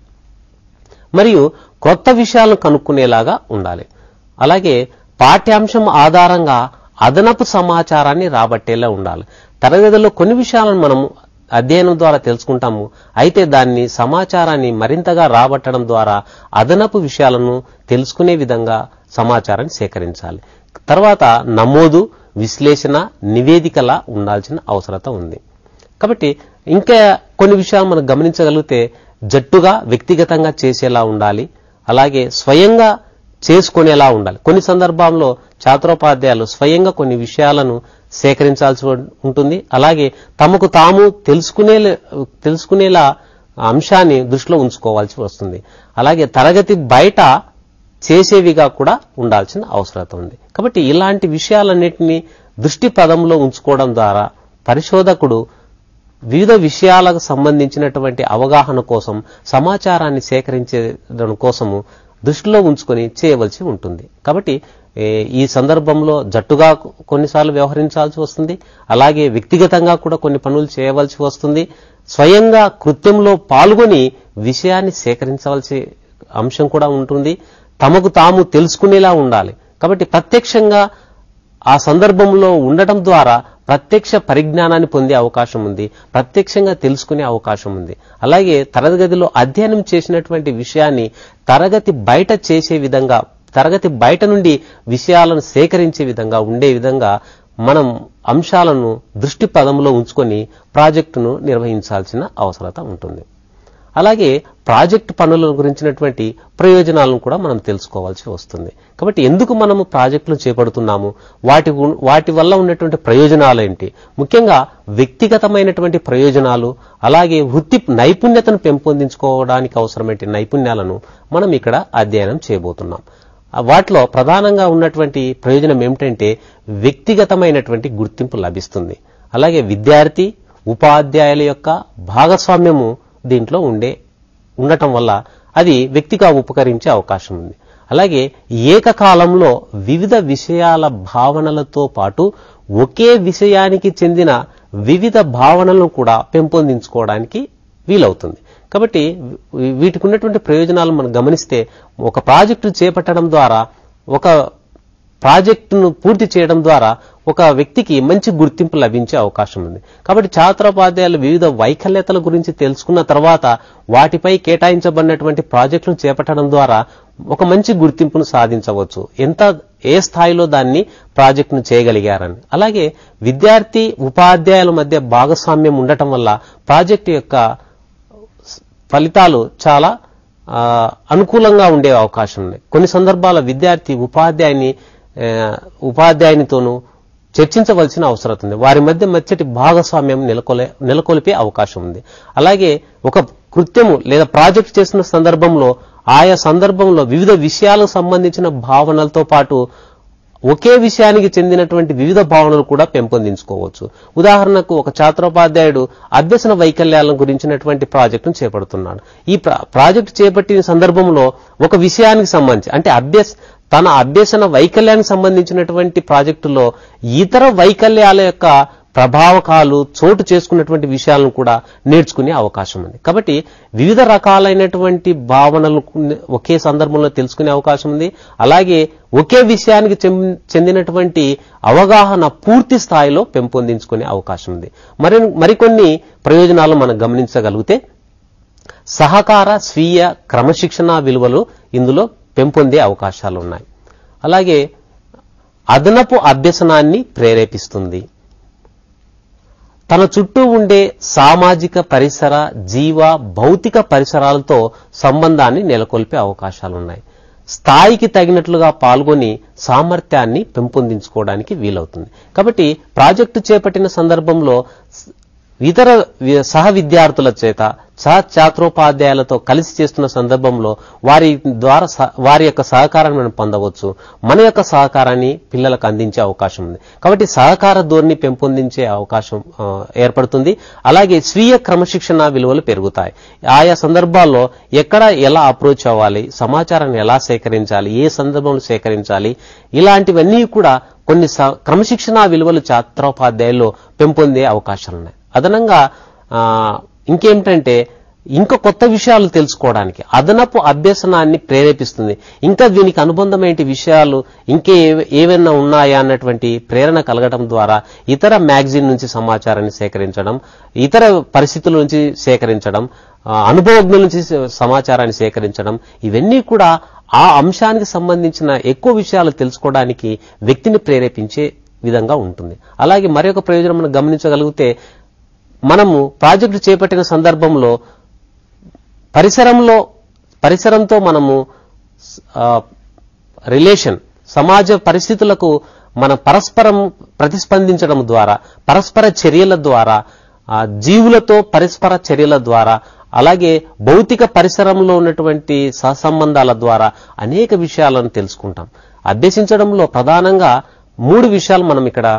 మరియు కొత్త విషయాలను కనుక్కునేలాగా ఉండాలి అలాగే పాఠ్యాంశం ఆధారంగా అదనపు సమాచారాన్ని రాబట్టేలా ఉండాలి తరగతిలో కొన్ని విషయాలను మనం అధ్యయనం ద్వారా తెలుసుకుంటాము అయితే దాన్ని సమాచారాన్ని మరింతగా రాబట్టడం ద్వారా అదనపు విషయాలను తెలుసుకునే విధంగా సమాచారాన్ని సేకరించాలి తర్వాత నమోదు విశ్లేషణ నివేదికలా ఉండాల్సిన అవసరత ఉంది కాబట్టి ఇంకా కొన్ని విషయాలు మనం గమనించగలిగితే జట్టుగా వ్యక్తిగతంగా చేసేలా ఉండాలి అలాగే స్వయంగా చేసుకునేలా ఉండాలి కొన్ని సందర్భాల్లో ఛాత్రోపాధ్యాయులు స్వయంగా కొన్ని విషయాలను సేకరించాల్సి ఉంటుంది అలాగే తమకు తాము తెలుసుకునే తెలుసుకునేలా అంశాన్ని దృష్టిలో ఉంచుకోవాల్సి వస్తుంది అలాగే తరగతి బయట చేసేవిగా కూడా ఉండాల్సిన అవసరత ఉంది కాబట్టి ఇలాంటి విషయాలన్నింటినీ దృష్టి పదంలో ఉంచుకోవడం ద్వారా పరిశోధకుడు వివిధ విషయాలకు సంబంధించినటువంటి అవగాహన కోసం సమాచారాన్ని సేకరించడం కోసము దృష్టిలో ఉంచుకొని చేయవలసి ఉంటుంది కాబట్టి ఏ, ఈ సందర్భంలో జట్టుగా కొన్నిసార్లు వ్యవహరించాల్సి వస్తుంది అలాగే వ్యక్తిగతంగా కూడా కొన్ని పనులు చేయవలసి వస్తుంది స్వయంగా కృత్యంలో పాల్గొని విషయాన్ని సేకరించవలసి అంశం కూడా ఉంటుంది తమకు తాము తెలుసుకునేలా ఉండాలి కాబట్టి ప్రత్యక్షంగా ఆ సందర్భంలో ఉండటం ద్వారా ప్రత్యక్ష పరిజ్ఞానాన్ని పొందే అవకాశం ఉంది ప్రత్యక్షంగా తెలుసుకునే అవకాశం ఉంది అలాగే తరగతి గదిలో అధ్యయనం చేసినటువంటి విషయాన్ని తరగతి బయట చేసే విధంగా తరగతి బయట నుండి విషయాలను సేకరించే విధంగా ఉండే విధంగా మనం అంశాలను దృష్టి పదంలో ఉంచుకొని ప్రాజెక్టును నిర్వహించాల్సిన అవసరత ఉంటుంది అలాగే ప్రాజెక్ట్ పనుల గురించినటువంటి ప్రయోజనాలను కూడా మనం తెలుసుకోవాల్సి వస్తుంది కాబట్టి ఎందుకు మనము ప్రాజెక్టులు చేపడుతున్నాము వాటి గు- వాటి వల్ల ఉన్నటువంటి ప్రయోజనాలు ఏంటి ముఖ్యంగా వ్యక్తిగతమైనటువంటి ప్రయోజనాలు అలాగే వృత్తి నైపుణ్యతను పెంపొందించుకోవడానికి అవసరమైన నైపుణ్యాలను మనం ఇక్కడ అధ్యయనం చేయబోతున్నాం ఆ వాటిలో ప్రధానంగా ఉన్నటువంటి ప్రయోజనం ఏమిటంటే వ్యక్తిగతమైనటువంటి గుర్తింపు లభిస్తుంది అలాగే విద్యార్థి ఉపాధ్యాయుల యొక్క భాగస్వామ్యము దీంట్లో ఉండే ఉండటం వల్ల అది వ్యక్తిగా ఉపకరించే అవకాశం ఉంది అలాగే ఏకకాలంలో వివిధ విషయాల భావనలతో పాటు ఒకే విషయానికి చెందిన వివిధ భావనలను కూడా పెంపొందించుకోవడానికి వీలవుతుంది కాబట్టి వీ- వీటికి ఉన్నటువంటి ప్రయోజనాలు మనం గమనిస్తే ఒక ప్రాజెక్టు చేపట్టడం ద్వారా ఒక ప్రాజెక్టును పూర్తి చేయడం ద్వారా ఒక వ్యక్తికి మంచి గుర్తింపు లభించే అవకాశం ఉంది కాబట్టి ఛాత్రోపాధ్యాయులు వివిధ వైకల్యతల గురించి తెలుసుకున్న తర్వాత వాటిపై కేటాయించబడినటువంటి ప్రాజెక్టులను చేపట్టడం ద్వారా ఒక మంచి గుర్తింపును సాధించవచ్చు ఎంత ఏ స్థాయిలో దాన్ని ప్రాజెక్టును చేయగలిగారని అలాగే విద్యార్థి ఉపాధ్యాయుల మధ్య భాగస్వామ్యం ఉండటం వల్ల ప్రాజెక్టు యొక్క ఫలితాలు చాలా ఆ, అనుకూలంగా ఉండే అవకాశం ఉంది కొన్ని సందర్భాల విద్యార్థి ఉపాధ్యాయుని ఆ, ఉపాధ్యాయునితోనూ చర్చించవలసిన అవసరం ఉంది వారి మధ్య మచ్చటి భాగస్వామ్యం నెలకొలే నెలకొల్పే అవకాశం ఉంది అలాగే ఒక కృత్యము లేదా ప్రాజెక్ట్ చేస్తున్న సందర్భంలో ఆయా సందర్భంలో వివిధ విషయాలకు సంబంధించిన భావనలతో పాటు ఒకే విషయానికి చెందినటువంటి వివిధ భావనలు కూడా పెంపొందించుకోవచ్చు ఉదాహరణకు ఒక ఛాత్రోపాధ్యాయుడు అభ్యసన వైకల్యాల గురించినటువంటి ప్రాజెక్టును చేపడుతున్నాడు ఈ ప్రా- ప్రాజెక్టు చేపట్టిన సందర్భంలో ఒక విషయానికి సంబంధించి అంటే అభ్యస తన అభ్యసన వైకల్యానికి సంబంధించినటువంటి ప్రాజెక్టులో ఇతర వైకల్యాల యొక్క ప్రభావకాలు చోటు చేసుకున్నటువంటి విషయాలను కూడా నేర్చుకునే అవకాశం ఉంది కాబట్టి వివిధ రకాలైనటువంటి భావనలు ఒకే సందర్భంలో తెలుసుకునే అవకాశం ఉంది అలాగే ఒకే విషయానికి చెం- చెందినటువంటి అవగాహన పూర్తి స్థాయిలో పెంపొందించుకునే అవకాశం ఉంది మరి మరికొన్ని ప్రయోజనాలు మనం గమనించగలిగితే సహకార స్వీయ క్రమశిక్షణ విలువలు ఇందులో పెంపొందే అవకాశాలు ఉన్నాయి అలాగే అదనపు అభ్యసనాన్ని ప్రేరేపిస్తుంది తన చుట్టూ ఉండే సామాజిక పరిసర జీవ భౌతిక పరిసరాలతో సంబంధాన్ని నెలకొల్పే అవకాశాలున్నాయి స్థాయికి తగినట్లుగా పాల్గొని సామర్థ్యాన్ని పెంపొందించుకోవడానికి వీలవుతుంది కాబట్టి ప్రాజెక్టు చేపట్టిన సందర్భంలో స్- ఇతర వి- సహ విద్యార్థుల చేత సహ ఛాత్రోపాధ్యాయులతో కలిసి చేస్తున్న సందర్భంలో వారి ద్వారా సహ- వారి యొక్క సహకారాన్ని మనం పొందవచ్చు మన యొక్క సహకారాన్ని పిల్లలకు అందించే అవకాశం ఉంది కాబట్టి సహకార ధోరణి పెంపొందించే అవకాశం ఆ, ఏర్పడుతుంది అలాగే స్వీయ క్రమశిక్షణ విలువలు పెరుగుతాయి ఆయా సందర్భాల్లో ఎక్కడ ఎలా అప్రోచ్ అవ్వాలి సమాచారాన్ని ఎలా సేకరించాలి ఏ సందర్భంలో సేకరించాలి ఇలాంటివన్నీ కూడా కొన్ని స- క్రమశిక్షణా విలువలు ఛాత్రోపాధ్యాయుల్లో పెంపొందే అవకాశాలున్నాయి అదనంగా ఆ, ఇంకేమిటంటే ఇంకా కొత్త విషయాలు తెలుసుకోవడానికి అదనపు అభ్యసనాన్ని ప్రేరేపిస్తుంది ఇంకా దీనికి అనుబంధమైన విషయాలు ఇంకే ఏవ- ఏవైనా ఉన్నాయా అన్నటువంటి ప్రేరణ కలగడం ద్వారా ఇతర మ్యాగజైన్ నుంచి సమాచారాన్ని సేకరించడం ఇతర పరిస్థితుల నుంచి సేకరించడం ఆ, అనుభవజ్ఞుల నుంచి స- సమాచారాన్ని సేకరించడం ఇవన్నీ కూడా ఆ అంశానికి సంబంధించిన ఎక్కువ విషయాలు తెలుసుకోవడానికి వ్యక్తిని ప్రేరేపించే విధంగా ఉంటుంది అలాగే మరొక ప్రయోజనం మనం గమనించగలిగితే మనము ప్రాజెక్టు చేపట్టిన సందర్భంలో పరిసరంలో పరిసరంతో మనము ఆ, రిలేషన్ సమాజ పరిస్థితులకు మన పరస్పరం ప్రతిస్పందించడం ద్వారా పరస్పర చర్యల ద్వారా ఆ, జీవులతో పరస్పర చర్యల ద్వారా అలాగే భౌతిక పరిసరంలో ఉన్నటువంటి సహసంబంధాల ద్వారా అనేక విషయాలను తెలుసుకుంటాం అభ్యసించడంలో ప్రధానంగా మూడు విషయాలు మనం ఇక్కడ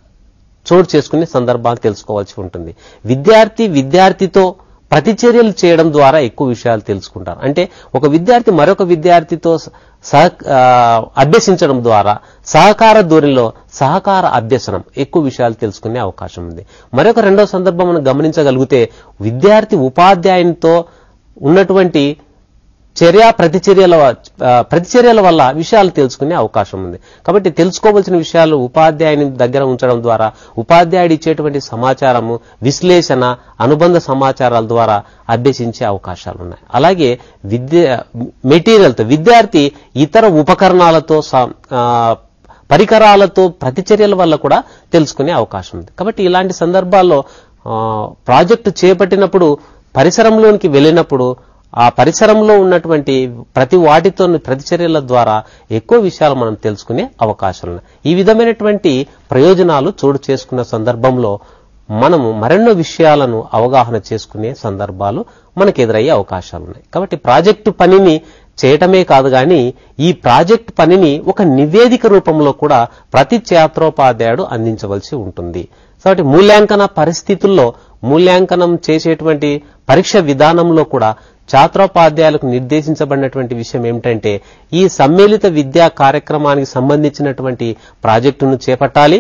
చోటు చేసుకునే సందర్భాలు తెలుసుకోవాల్సి ఉంటుంది విద్యార్థి విద్యార్థితో ప్రతిచర్యలు చేయడం ద్వారా ఎక్కువ విషయాలు తెలుసుకుంటారు అంటే ఒక విద్యార్థి మరొక విద్యార్థితో సహ ఆ, అభ్యసించడం ద్వారా సహకార ధోరణిలో సహకార అభ్యసనం ఎక్కువ విషయాలు తెలుసుకునే అవకాశం ఉంది మరొక రెండో సందర్భం మనం గమనించగలిగితే విద్యార్థి ఉపాధ్యాయునితో ఉన్నటువంటి చర్య ప్రతిచర్యల వ- ఆ, ప్రతిచర్యల వల్ల విషయాలు తెలుసుకునే అవకాశం ఉంది కాబట్టి తెలుసుకోవాల్సిన విషయాలు ఉపాధ్యాయుని దగ్గర ఉంచడం ద్వారా ఉపాధ్యాయుడు ఇచ్చేటువంటి సమాచారము విశ్లేషణ అనుబంధ సమాచారాల ద్వారా అభ్యసించే అవకాశాలు ఉన్నాయి అలాగే విద్య మెటీరియల్తో విద్యార్థి ఇతర ఉపకరణాలతో స- ఆ, పరికరాలతో ప్రతిచర్యల వల్ల కూడా తెలుసుకునే అవకాశం ఉంది కాబట్టి ఇలాంటి సందర్భాల్లో ఆ, ప్రాజెక్టు చేపట్టినప్పుడు పరిసరంలోనికి వెళ్ళినప్పుడు ఆ పరిసరంలో ఉన్నటువంటి ప్రతి వాటితో ప్రతిచర్యల ద్వారా ఎక్కువ విషయాలు మనం తెలుసుకునే అవకాశాలు ఉన్నాయి ఈ విధమైనటువంటి ప్రయోజనాలు చోటు చేసుకున్న సందర్భంలో మనము మరెన్నో విషయాలను అవగాహన చేసుకునే సందర్భాలు మనకు ఎదురయ్యే అవకాశాలు ఉన్నాయి కాబట్టి ప్రాజెక్టు పనిని చేయటమే కాదు గాని ఈ ప్రాజెక్ట్ పనిని ఒక నివేదిక రూపంలో కూడా ప్రతి ఛాత్రోపాధ్యాయుడు అందించవలసి ఉంటుంది కాబట్టి మూల్యాంకన పరిస్థితుల్లో మూల్యాంకనం చేసేటువంటి పరీక్ష విధానంలో కూడా ఛాత్రోపాధ్యాయులకు నిర్దేశించబడినటువంటి విషయం ఏమిటంటే ఈ సమ్మిళిత విద్యా కార్యక్రమానికి సంబంధించినటువంటి ప్రాజెక్టును చేపట్టాలి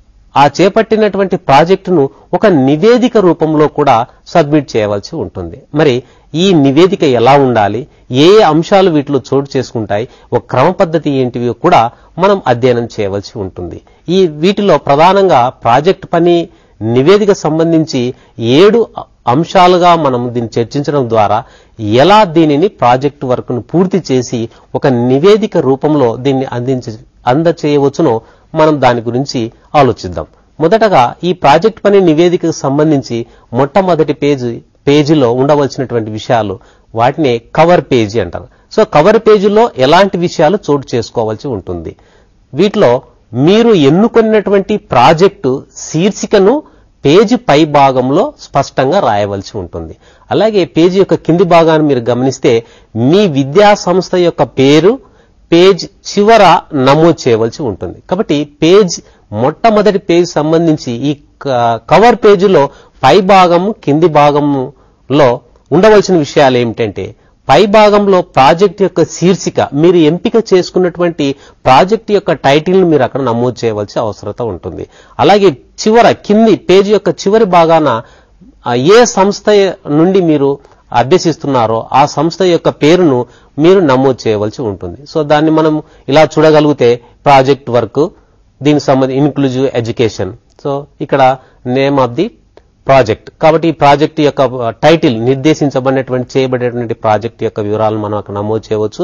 ఆ చేపట్టినటువంటి ప్రాజెక్టును ఒక నివేదిక రూపంలో కూడా సబ్మిట్ చేయవలసి ఉంటుంది మరి ఈ నివేదిక ఎలా ఉండాలి ఏ ఏ అంశాలు వీటిలో చోటు చేసుకుంటాయి ఒక క్రమ పద్ధతి ఏంటివి కూడా మనం అధ్యయనం చేయవలసి ఉంటుంది ఈ వీటిలో ప్రధానంగా ప్రాజెక్ట్ పని నివేదిక సంబంధించి ఏడు అంశాలుగా మనం దీన్ని చర్చించడం ద్వారా ఎలా దీనిని ప్రాజెక్టు వర్క్ను పూర్తి చేసి ఒక నివేదిక రూపంలో దీన్ని అందించ అందచేయవచ్చునో మనం దాని గురించి ఆలోచిద్దాం మొదటగా ఈ ప్రాజెక్ట్ పని నివేదికకు సంబంధించి మొట్టమొదటి పేజీ పేజీలో ఉండవలసినటువంటి విషయాలు వాటిని కవర్ పేజీ అంటారు సో కవర్ పేజీలో ఎలాంటి విషయాలు చోటు చేసుకోవాల్సి ఉంటుంది వీటిలో మీరు ఎన్నుకున్నటువంటి ప్రాజెక్టు శీర్షికను పేజీ పై భాగంలో స్పష్టంగా రాయవలసి ఉంటుంది అలాగే పేజీ యొక్క కింది భాగాన్ని మీరు గమనిస్తే మీ విద్యా సంస్థ యొక్క పేరు పేజ్ చివర నమోదు చేయవలసి ఉంటుంది కాబట్టి పేజ్ మొట్టమొదటి పేజ్ సంబంధించి ఈ క- కవర్ పేజీలో పై భాగము కింది భాగంలో ఉండవలసిన విషయాలు ఏమిటంటే పై భాగంలో ప్రాజెక్ట్ యొక్క శీర్షిక మీరు ఎంపిక చేసుకున్నటువంటి ప్రాజెక్ట్ యొక్క టైటిల్ ని మీరు అక్కడ నమోదు చేయవలసిన అవసరత ఉంటుంది అలాగే చివర కింది పేజీ యొక్క చివరి భాగాన ఆ, ఏ సంస్థ నుండి మీరు అభ్యసిస్తున్నారో ఆ సంస్థ యొక్క పేరును మీరు నమోదు చేయవలసి ఉంటుంది సో దాన్ని మనం ఇలా చూడగలిగితే ప్రాజెక్ట్ వర్క్ దీనికి సంబంధించి ఇన్క్లూజివ్ ఎడ్యుకేషన్ సో ఇక్కడ నేమ్ ఆఫ్ ది ప్రాజెక్ట్ కాబట్టి ఈ ప్రాజెక్ట్ యొక్క టైటిల్ నిర్దేశించబడినటువంటి చేయబడేటువంటి ప్రాజెక్ట్ యొక్క వివరాలను మనం అక్కడ నమోదు చేయవచ్చు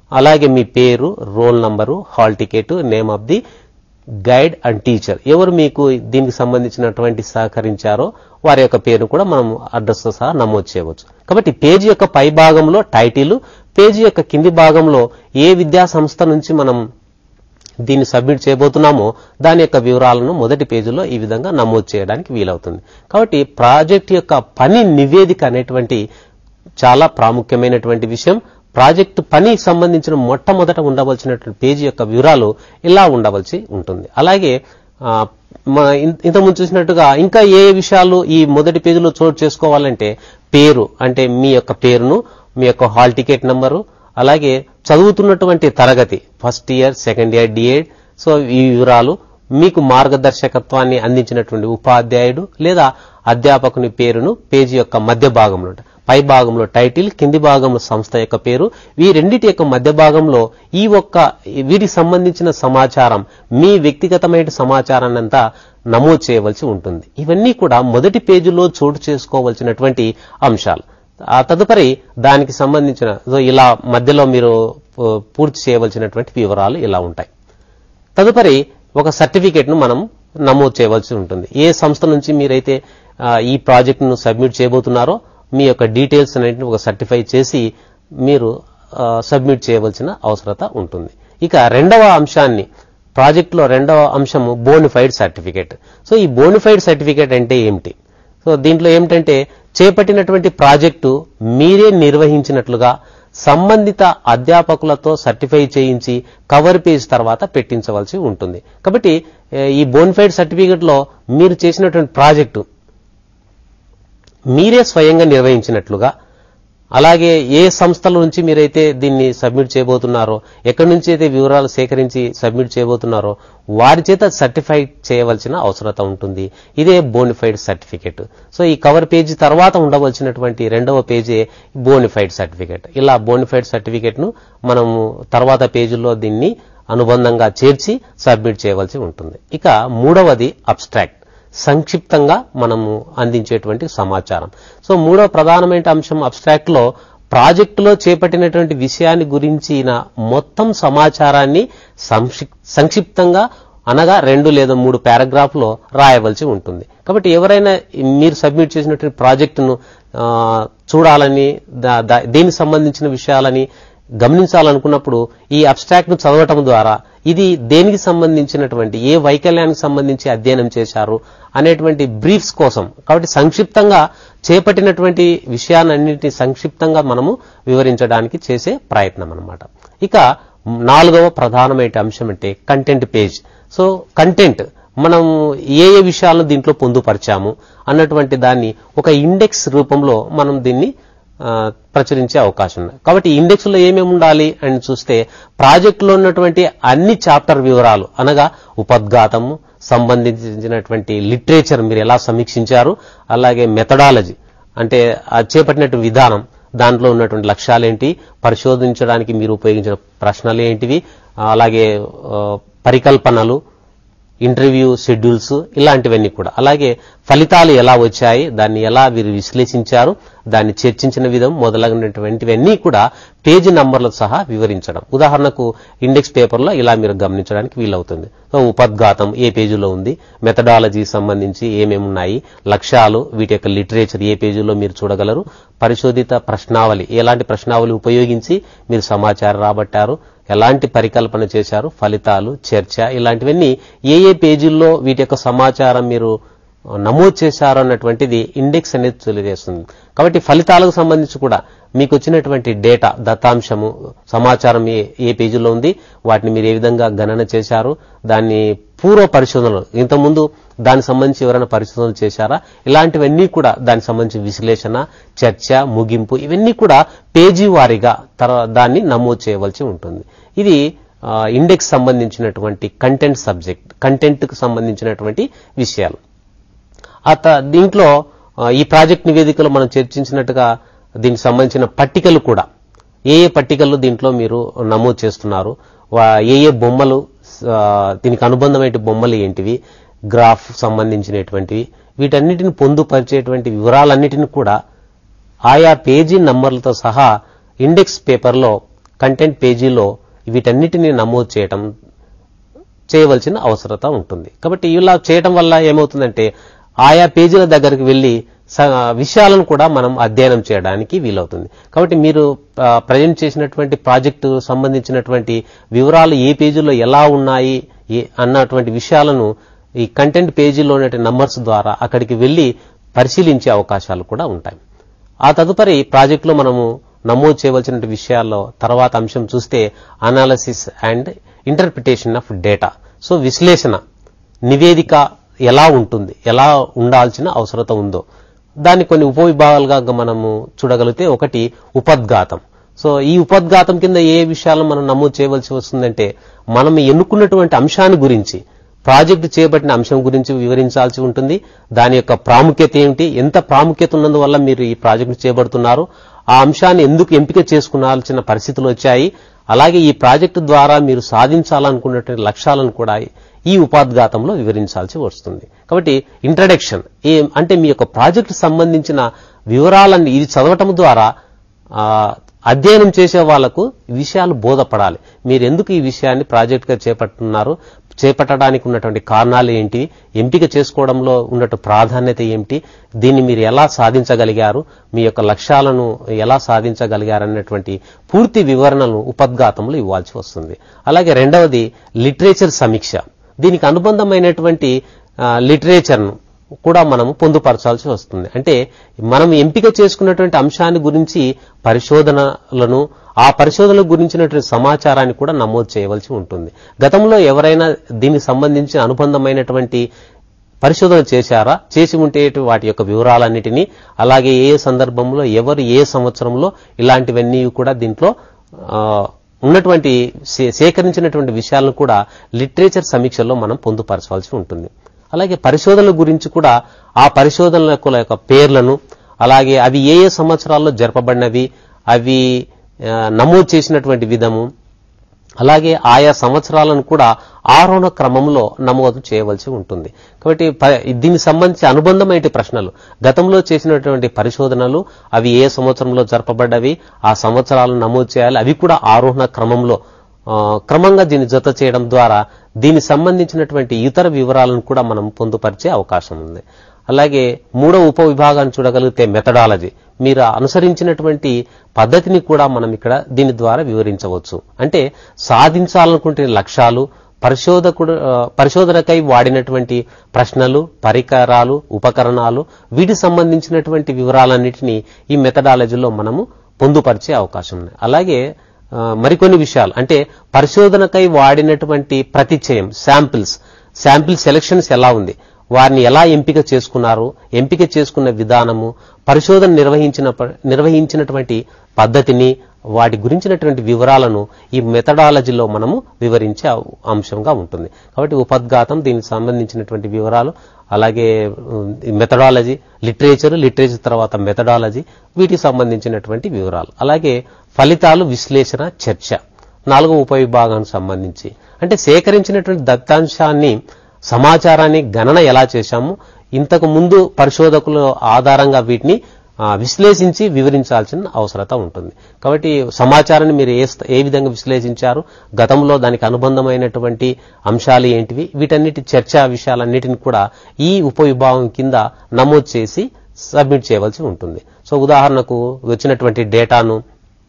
అలాగే మీ పేరు roll number hall ticket name of the guide and teacher ఎవరు మీకు దీనికి సంబంధించినటువంటి సహకరించారో వారి యొక్క పేరు కూడా మనం అడ్రస్ తో సహా నమోదు చేయవచ్చు కాబట్టి పేజీ యొక్క పై భాగంలో టైటిల్ పేజీ యొక్క కింది భాగంలో ఏ విద్యా సంస్థ నుంచి మనం దీన్ని సబ్మిట్ చేయబోతున్నామో దాని యొక్క వివరాలను మొదటి పేజీలో ఈ విధంగా నమోదు చేయడానికి వీలవుతుంది కాబట్టి ప్రాజెక్ట్ యొక్క పని నివేదిక అనేటువంటి చాలా ప్రాముఖ్యమైనటువంటి విషయం ప్రాజెక్టు పనికి సంబంధించిన మొట్టమొదట ఉండవలసినటువంటి పేజీ యొక్క వివరాలు ఇలా ఉండవలసి ఉంటుంది అలాగే ఆ, మన ఇన్- ఇంతకుముందు చూసినట్టుగా ఇంకా ఏ ఏ విషయాలు ఈ మొదటి పేజీలో చోటు చేసుకోవాలంటే పేరు అంటే మీ యొక్క పేరును మీ యొక్క హాల్ టికెట్ నంబరు అలాగే చదువుతున్నటువంటి తరగతి first year second year D Ed so ఈ వివరాలు మీకు మార్గదర్శకత్వాన్ని అందించినటువంటి ఉపాధ్యాయుడు లేదా అధ్యాపకుని పేరును పేజీ యొక్క మధ్య భాగంలో ఉంటాయి. పై భాగంలో టైటిల్ కింది భాగంలో సంస్థ యొక్క పేరు ఈ రెండిటి యొక్క మధ్య భాగంలో ఈ ఒక్క వీటికి సంబంధించిన సమాచారం మీ వ్యక్తిగతమైన సమాచారాన్ని అంతా నమోదు చేయవలసి ఉంటుంది ఇవన్నీ కూడా మొదటి పేజీలో చోటు చేసుకోవలసినటువంటి అంశాలు ఆ తదుపరి దానికి సంబంధించిన సో ఇలా మధ్యలో మీరు ఆ, పూర్తి చేయవలసినటువంటి వివరాలు ఇలా ఉంటాయి తదుపరి ఒక సర్టిఫికేట్ ను మనం నమోదు చేయవలసి ఉంటుంది ఏ సంస్థ నుంచి మీరైతే ఆ, ఈ ప్రాజెక్ట్ ను సబ్మిట్ చేయబోతున్నారో మీ యొక్క డీటెయిల్స్ అన్నింటిని ఒక సర్టిఫై చేసి మీరు ఆ, సబ్మిట్ చేయవలసిన అవసరత ఉంటుంది ఇక రెండవ అంశాన్ని ప్రాజెక్టులో రెండవ అంశము బోనిఫైడ్ సర్టిఫికేట్ సో ఈ బోనిఫైడ్ సర్టిఫికేట్ అంటే ఏమిటి సో దీంట్లో ఏమిటంటే చేపట్టినటువంటి ప్రాజెక్టు మీరే నిర్వహించినట్లుగా సంబంధిత అధ్యాపకులతో సర్టిఫై చేయించి కవర్ పేజ్ తర్వాత పెట్టించవలసి ఉంటుంది కాబట్టి ఏ, ఈ బోన్ఫైడ్ సర్టిఫికెట్ లో మీరు చేసినటువంటి ప్రాజెక్టు మీరే స్వయంగా నిర్వహించినట్లుగా అలాగే ఏ సంస్థల నుంచి మీరైతే దీన్ని సబ్మిట్ చేయబోతున్నారో ఎక్కడి నుంచి అయితే వివరాలు సేకరించి సబ్మిట్ చేయబోతున్నారో వారి చేత సర్టిఫై చేయవలసిన అవసరత ఉంటుంది ఇదే బోనిఫైడ్ సర్టిఫికెట్ సో ఈ కవర్ పేజీ తర్వాత ఉండవలసినటువంటి రెండవ పేజీ బోనిఫైడ్ సర్టిఫికెట్ ఇలా బోనిఫైడ్ సర్టిఫికెట్ ను మనము తర్వాత పేజీలో దీన్ని అనుబంధంగా చేర్చి సబ్మిట్ చేయవలసి ఉంటుంది ఇక మూడవది అబ్స్ట్రాక్ట్ సంక్షిప్తంగా మనము అందించేటువంటి సమాచారం సో మూడో ప్రధానమైన అంశం అబ్స్ట్రాక్ట్ లో ప్రాజెక్టులో చేపట్టినటువంటి విషయాన్ని గురించిన మొత్తం సమాచారాన్ని సంక్షిప్- సంక్షిప్తంగా అనగా రెండు లేదా మూడు పారాగ్రాఫ్ లో రాయవలసి ఉంటుంది కాబట్టి ఎవరైనా మీరు సబ్మిట్ చేసినటువంటి ప్రాజెక్టును ఆ, చూడాలని దా- దా- దీనికి సంబంధించిన విషయాలని గమనించాలనుకున్నప్పుడు ఈ అబ్స్ట్రాక్ట్ ను చదవటం ద్వారా ఇది దేనికి సంబంధించినటువంటి ఏ వైకల్యానికి సంబంధించి అధ్యయనం చేశారు అనేటువంటి బ్రీఫ్స్ కోసం కాబట్టి సంక్షిప్తంగా చేపట్టినటువంటి విషయాలన్నింటినీ సంక్షిప్తంగా మనము వివరించడానికి చేసే ప్రయత్నం అన్నమాట ఇక నాలుగవ ప్రధానమైన అంశం అంటే కంటెంట్ పేజ్ సో కంటెంట్ మనం ఏ ఏ విషయాలను దీంట్లో పొందుపరిచాము అన్నటువంటి దాన్ని ఒక ఇండెక్స్ రూపంలో మనం దీన్ని ఆ, ప్రచురించే అవకాశం ఉంది కాబట్టి ఇండెక్స్ లో ఏమేమి ఉండాలి అని చూస్తే ప్రాజెక్టులో ఉన్నటువంటి అన్ని చాప్టర్ వివరాలు అనగా ఉపద్ఘాతము సంబంధించినటువంటి లిటరేచర్ మీరు ఎలా సమీక్షించారు అలాగే మెథడాలజీ అంటే ఆ చేపట్టినటువంటి విధానం దాంట్లో ఉన్నటువంటి లక్ష్యాలేంటి పరిశోధించడానికి మీరు ఉపయోగించిన ప్రశ్నలు ఏంటివి అలాగే ఆ, పరికల్పనలు ఇంటర్వ్యూ షెడ్యూల్స్ ఇలాంటివన్నీ కూడా అలాగే ఫలితాలు ఎలా వచ్చాయి దాన్ని ఎలా వీరు విశ్లేషించారు దాన్ని చర్చించిన విధం మొదలైనటువంటివన్నీ కూడా పేజీ నంబర్లతో సహా వివరించడం ఉదాహరణకు ఇండెక్స్ పేపర్లో ఇలా మీరు గమనించడానికి వీలవుతుంది సో ఉపద్ఘాతం ఏ పేజీలో ఉంది మెథడాలజీ సంబంధించి ఏమేమి ఉన్నాయి లక్ష్యాలు వీటి యొక్క లిటరేచర్ ఏ పేజీలో మీరు చూడగలరు పరిశోధిత ప్రశ్నావళి ఎలాంటి ప్రశ్నావళి ఉపయోగించి మీరు సమాచారం రాబట్టారు ఎలాంటి పరికల్పన చేశారు ఫలితాలు చర్చ ఇలాంటివన్నీ ఏ ఏ పేజీల్లో వీటి యొక్క సమాచారం మీరు నమోదు చేశారు అన్నటువంటిది ఇండెక్స్ అనేది తెలియజేస్తుంది కాబట్టి ఫలితాలకు సంబంధించి కూడా మీకు వచ్చినటువంటి డేటా దత్తాంశము సమాచారం ఏ ఏ పేజీలో ఉంది వాటిని మీరు ఏ విధంగా గణన చేశారు దాన్ని పూర్వ పరిశోధనలు ఇంతకుముందు దానికి సంబంధించి ఎవరైనా పరిశోధనలు చేశారా ఇలాంటివన్నీ కూడా దానికి సంబంధించి విశ్లేషణ చర్చ ముగింపు ఇవన్నీ కూడా పేజీ వారీగా తర్వా- దాన్ని నమోదు చేయవలసి ఉంటుంది ఇది ఆ, ఇండెక్స్ సంబంధించినటువంటి కంటెంట్ సబ్జెక్ట్ కంటెంట్ కు సంబంధించినటువంటి విషయాలు ఆ త- దీంట్లో ఆ, ఈ ప్రాజెక్ట్ నివేదికలో మనం చర్చించినట్టుగా దీనికి సంబంధించిన పట్టికలు కూడా ఏ ఏ పట్టికలు దీంట్లో మీరు నమోదు చేస్తున్నారు వా- ఏ ఏ బొమ్మలు ఆ, దీనికి అనుబంధమైన బొమ్మలు ఏంటివి గ్రాఫ్ సంబంధించినటువంటివి వీటన్నిటిని పొందుపరిచేటువంటి వివరాలన్నిటిని కూడా ఆయా పేజీ నంబర్లతో సహా ఇండెక్స్ పేపర్లో కంటెంట్ పేజీలో వీటన్నిటిని నమోదు చేయటం చేయవలసిన అవసరత ఉంటుంది కాబట్టి ఇలా చేయటం వల్ల ఏమవుతుందంటే ఆయా పేజీల దగ్గరికి వెళ్లి స- విషయాలను కూడా మనం అధ్యయనం చేయడానికి వీలవుతుంది కాబట్టి మీరు ప్రజెంట్ చేసినటువంటి ప్రాజెక్టు సంబంధించినటువంటి వివరాలు ఏ పేజీలో ఎలా ఉన్నాయి ఏ- అన్నటువంటి విషయాలను ఈ కంటెంట్ పేజీలో ఉన్నటువంటి నంబర్స్ ద్వారా అక్కడికి వెళ్లి పరిశీలించే అవకాశాలు కూడా ఉంటాయి ఆ తదుపరి ప్రాజెక్టులో మనము నమోదు చేయవలసిన విషయాల్లో తర్వాత అంశం చూస్తే analysis and interpretation of data so విశ్లేషణ నివేదిక ఎలా ఉంటుంది ఎలా ఉండాల్సిన అవసరత ఉందో దాన్ని కొన్ని ఉపవిభాగాలుగా మనము చూడగలిగితే ఒకటి ఉపద్ఘాతం సో ఈ ఉపద్ఘాతం కింద ఏ విషయాలను మనం నమోదు చేయవలసి వస్తుందంటే మనం ఎన్నుకున్నటువంటి అంశాన్ని గురించి ప్రాజెక్టు చేపట్టిన అంశం గురించి వివరించాల్సి ఉంటుంది దాని యొక్క ప్రాముఖ్యత ఏమిటి ఎంత ప్రాముఖ్యత ఉన్నందువల్ల మీరు ఈ ప్రాజెక్టు చేపడుతున్నారు ఆ అంశాన్ని ఎందుకు ఎంపిక చేసుకునాల్సిన పరిస్థితులు వచ్చాయి అలాగే ఈ ప్రాజెక్టు ద్వారా మీరు సాధించాలనుకున్నటువంటి లక్ష్యాలను కూడా ఈ ఉపాద్ఘాతంలో వివరించాల్సి వస్తుంది కాబట్టి ఇంట్రడక్షన్ ఏ అంటే మీ యొక్క ప్రాజెక్టు సంబంధించిన వివరాలన్నీ ఇది చదవటం ద్వారా ఆ, అధ్యయనం చేసే వాళ్లకు ఈ విషయాలు బోధపడాలి మీరు ఎందుకు ఈ విషయాన్ని ప్రాజెక్టుగా చేపట్టున్నారు చేపట్టడానికి ఉన్నటువంటి కారణాలు ఏంటి ఎంపిక చేసుకోవడంలో ఉన్నట్టు ప్రాధాన్యత ఏమిటి దీన్ని మీరు ఎలా సాధించగలిగారు మీ యొక్క లక్ష్యాలను ఎలా సాధించగలిగారు అన్నటువంటి పూర్తి వివరణను ఉపద్ఘాతంలో ఇవ్వాల్సి వస్తుంది అలాగే రెండవది లిటరేచర్ సమీక్ష దీనికి అనుబంధమైనటువంటి ఆ, లిటరేచర్ను కూడా మనం పొందుపరచాల్సి వస్తుంది అంటే మనం ఎంపిక చేసుకున్నటువంటి అంశాన్ని గురించి పరిశోధనలను ఆ పరిశోధనల గురించినటువంటి సమాచారాన్ని కూడా నమోదు చేయవలసి ఉంటుంది గతంలో ఎవరైనా దీనికి సంబంధించి అనుబంధమైనటువంటి పరిశోధన చేశారా చేసి ఉంటే వాటి యొక్క వివరాలన్నిటినీ అలాగే ఏ సందర్భంలో ఎవరు ఏ సంవత్సరంలో ఇలాంటివన్నీ కూడా దీంట్లో ఆ, ఉన్నటువంటి సే- సేకరించినటువంటి విషయాలను కూడా లిటరేచర్ సమీక్షలో మనం పొందుపరచాల్సి ఉంటుంది అలాగే పరిశోధనల గురించి కూడా ఆ పరిశోధనల యొక్క పేర్లను అలాగే అవి ఏ ఏ సంవత్సరాల్లో జరపబడినవి అవి ఆ, నమోదు చేసినటువంటి విధము అలాగే ఆయా సంవత్సరాలను కూడా ఆరోహణ క్రమంలో నమోదు చేయవలసి ఉంటుంది కాబట్టి ప- దీనికి సంబంధించి అనుబంధమైన ప్రశ్నలు గతంలో చేసినటువంటి పరిశోధనలు అవి ఏ సంవత్సరంలో జరపబడ్డవి ఆ సంవత్సరాలను నమోదు చేయాలి అవి కూడా ఆరోహణ క్రమంలో ఆ, క్రమంగా దీన్ని జత చేయడం ద్వారా దీనికి సంబంధించినటువంటి ఇతర వివరాలను కూడా మనం పొందుపరిచే అవకాశం ఉంది అలాగే మూడో ఉప విభాగాన్ని చూడగలిగితే మెథడాలజీ మీరు అనుసరించినటువంటి పద్ధతిని కూడా మనం ఇక్కడ దీని ద్వారా వివరించవచ్చు అంటే సాధించాలనుకుంటే లక్ష్యాలు పరిశోధకుడు ఆ, పరిశోధనకై వాడినటువంటి ప్రశ్నలు పరికరాలు ఉపకరణాలు వీటికి సంబంధించినటువంటి వివరాలన్నిటినీ ఈ మెథడాలజీలో మనము పొందుపరిచే అవకాశం ఉంది అలాగే ఆ, మరికొన్ని విషయాలు అంటే పరిశోధనకై వాడినటువంటి ప్రతిచయం శాంపిల్స్ శాంపిల్ సెలక్షన్స్ ఎలా ఉంది వారిని ఎలా ఎంపిక చేసుకున్నారు ఎంపిక చేసుకున్న విధానము పరిశోధన నిర్వహించిన నిర్వహించినటువంటి పద్ధతిని వాటి గురించినటువంటి వివరాలను ఈ మెథడాలజీలో మనము వివరించే అవ- అంశంగా ఉంటుంది కాబట్టి ఉపద్ఘాతం దీనికి సంబంధించినటువంటి వివరాలు అలాగే మెథడాలజీ లిటరేచర్ లిటరేచర్ తర్వాత మెథడాలజీ వీటికి సంబంధించినటువంటి వివరాలు అలాగే ఫలితాలు విశ్లేషణ చర్చ నాలుగో ఉపవిభాగానికి సంబంధించి అంటే సేకరించినటువంటి దత్తాంశాన్ని సమాచారాన్ని గణన ఎలా చేశాము ఇంతకు ముందు పరిశోధకుల ఆధారంగా వీటిని ఆ, విశ్లేషించి వివరించాల్సిన అవసరత ఉంటుంది కాబట్టి సమాచారాన్ని మీరు ఏ స్థ- ఏ విధంగా విశ్లేషించారు గతంలో దానికి అనుబంధమైనటువంటి అంశాలు ఏంటివి వీటన్నిటి చర్చా విషయాలన్నిటిని కూడా ఈ ఉపవిభాగం కింద నమోదు చేసి సబ్మిట్ చేయవలసి ఉంటుంది సో ఉదాహరణకు వచ్చినటువంటి డేటాను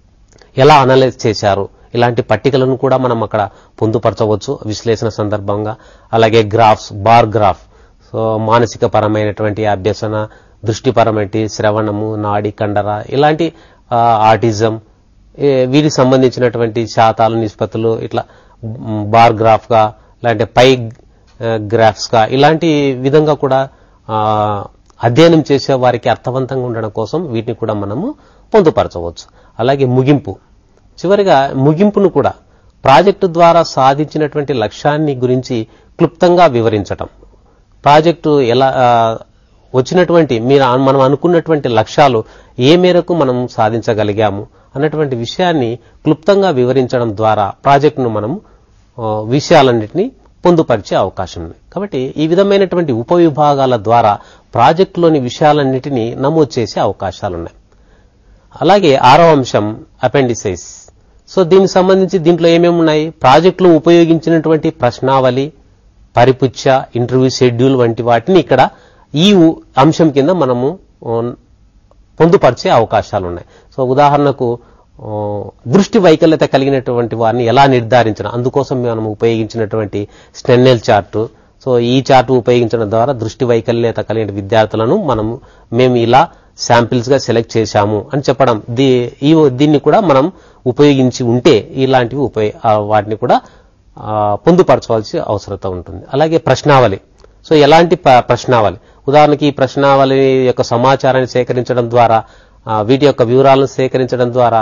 ఎలా అనలైజ్ చేశారు ఇలాంటి పట్టికలను కూడా మనం అక్కడ పొందుపరచవచ్చు విశ్లేషణ సందర్భంగా అలాగే గ్రాఫ్స్ బార్ గ్రాఫ్ సో మానసిక పరమైనటువంటి అభ్యసన దృష్టిపరమైన శ్రవణము నాడి కండర ఇలాంటి ఆ, ఆటిజం ఏ, వీటికి సంబంధించినటువంటి శాతాలు నిష్పత్తులు ఇట్లా మ్, బార్ గ్రాఫ్ గా లేదంటే పై ఆ, గ్రాఫ్స్ గా ఇలాంటి విధంగా కూడా ఆ, అధ్యయనం చేసే వారికి అర్థవంతంగా ఉండడం కోసం వీటిని కూడా మనము పొందుపరచవచ్చు అలాగే ముగింపు చివరిగా ముగింపును కూడా ప్రాజెక్టు ద్వారా సాధించినటువంటి లక్ష్యాన్ని గురించి క్లుప్తంగా వివరించటం ప్రాజెక్టు ఎలా ఆ, వచ్చినటువంటి మీరు అను- మనం అనుకున్నటువంటి లక్ష్యాలు ఏ మేరకు మనం సాధించగలిగాము అన్నటువంటి విషయాన్ని క్లుప్తంగా వివరించడం ద్వారా ప్రాజెక్టును మనం ఆ, విషయాలన్నింటినీ పొందుపరిచే అవకాశం ఉంది కాబట్టి ఈ విధమైనటువంటి ఉపవిభాగాల ద్వారా ప్రాజెక్టులోని విషయాలన్నిటినీ నమోదు చేసే అవకాశాలున్నాయి అలాగే ఆరో అంశం అపెండిసైస్ సో దీనికి సంబంధించి దీంట్లో ఏమేమి ఉన్నాయి ప్రాజెక్టులో ఉపయోగించినటువంటి ప్రశ్నావళి పరిపుచ్చ ఇంటర్వ్యూ షెడ్యూల్ వంటి వాటిని ఇక్కడ ఈ ఉ- అంశం కింద మనము ఆ, పొందుపరిచే అవకాశాలు ఉన్నాయి సో ఉదాహరణకు ఆ, దృష్టి వైకల్యత కలిగినటువంటి వారిని ఎలా నిర్ధారించడం అందుకోసం మనం ఉపయోగించినటువంటి స్టెన్నెల్ చార్టు సో ఈ చార్టు ఉపయోగించడం ద్వారా దృష్టి వైకల్యత కలిగిన విద్యార్థులను మనం మేము ఇలా శాంపిల్స్ గా సెలెక్ట్ చేశాము అని చెప్పడం దీ ఈ దీన్ని కూడా మనం ఉపయోగించి ఉంటే ఇలాంటివి ఉపయోగ ఆ, వాటిని కూడా ఆ, పొందుపరచవలసి అవసరత ఉంటుంది అలాగే ప్రశ్నావళి సో ఎలాంటి ప- ప్రశ్నావళి ఉదాహరణకి ఈ ప్రశ్నావళి యొక్క సమాచారాన్ని సేకరించడం ద్వారా ఆ, వీటి యొక్క వివరాలను సేకరించడం ద్వారా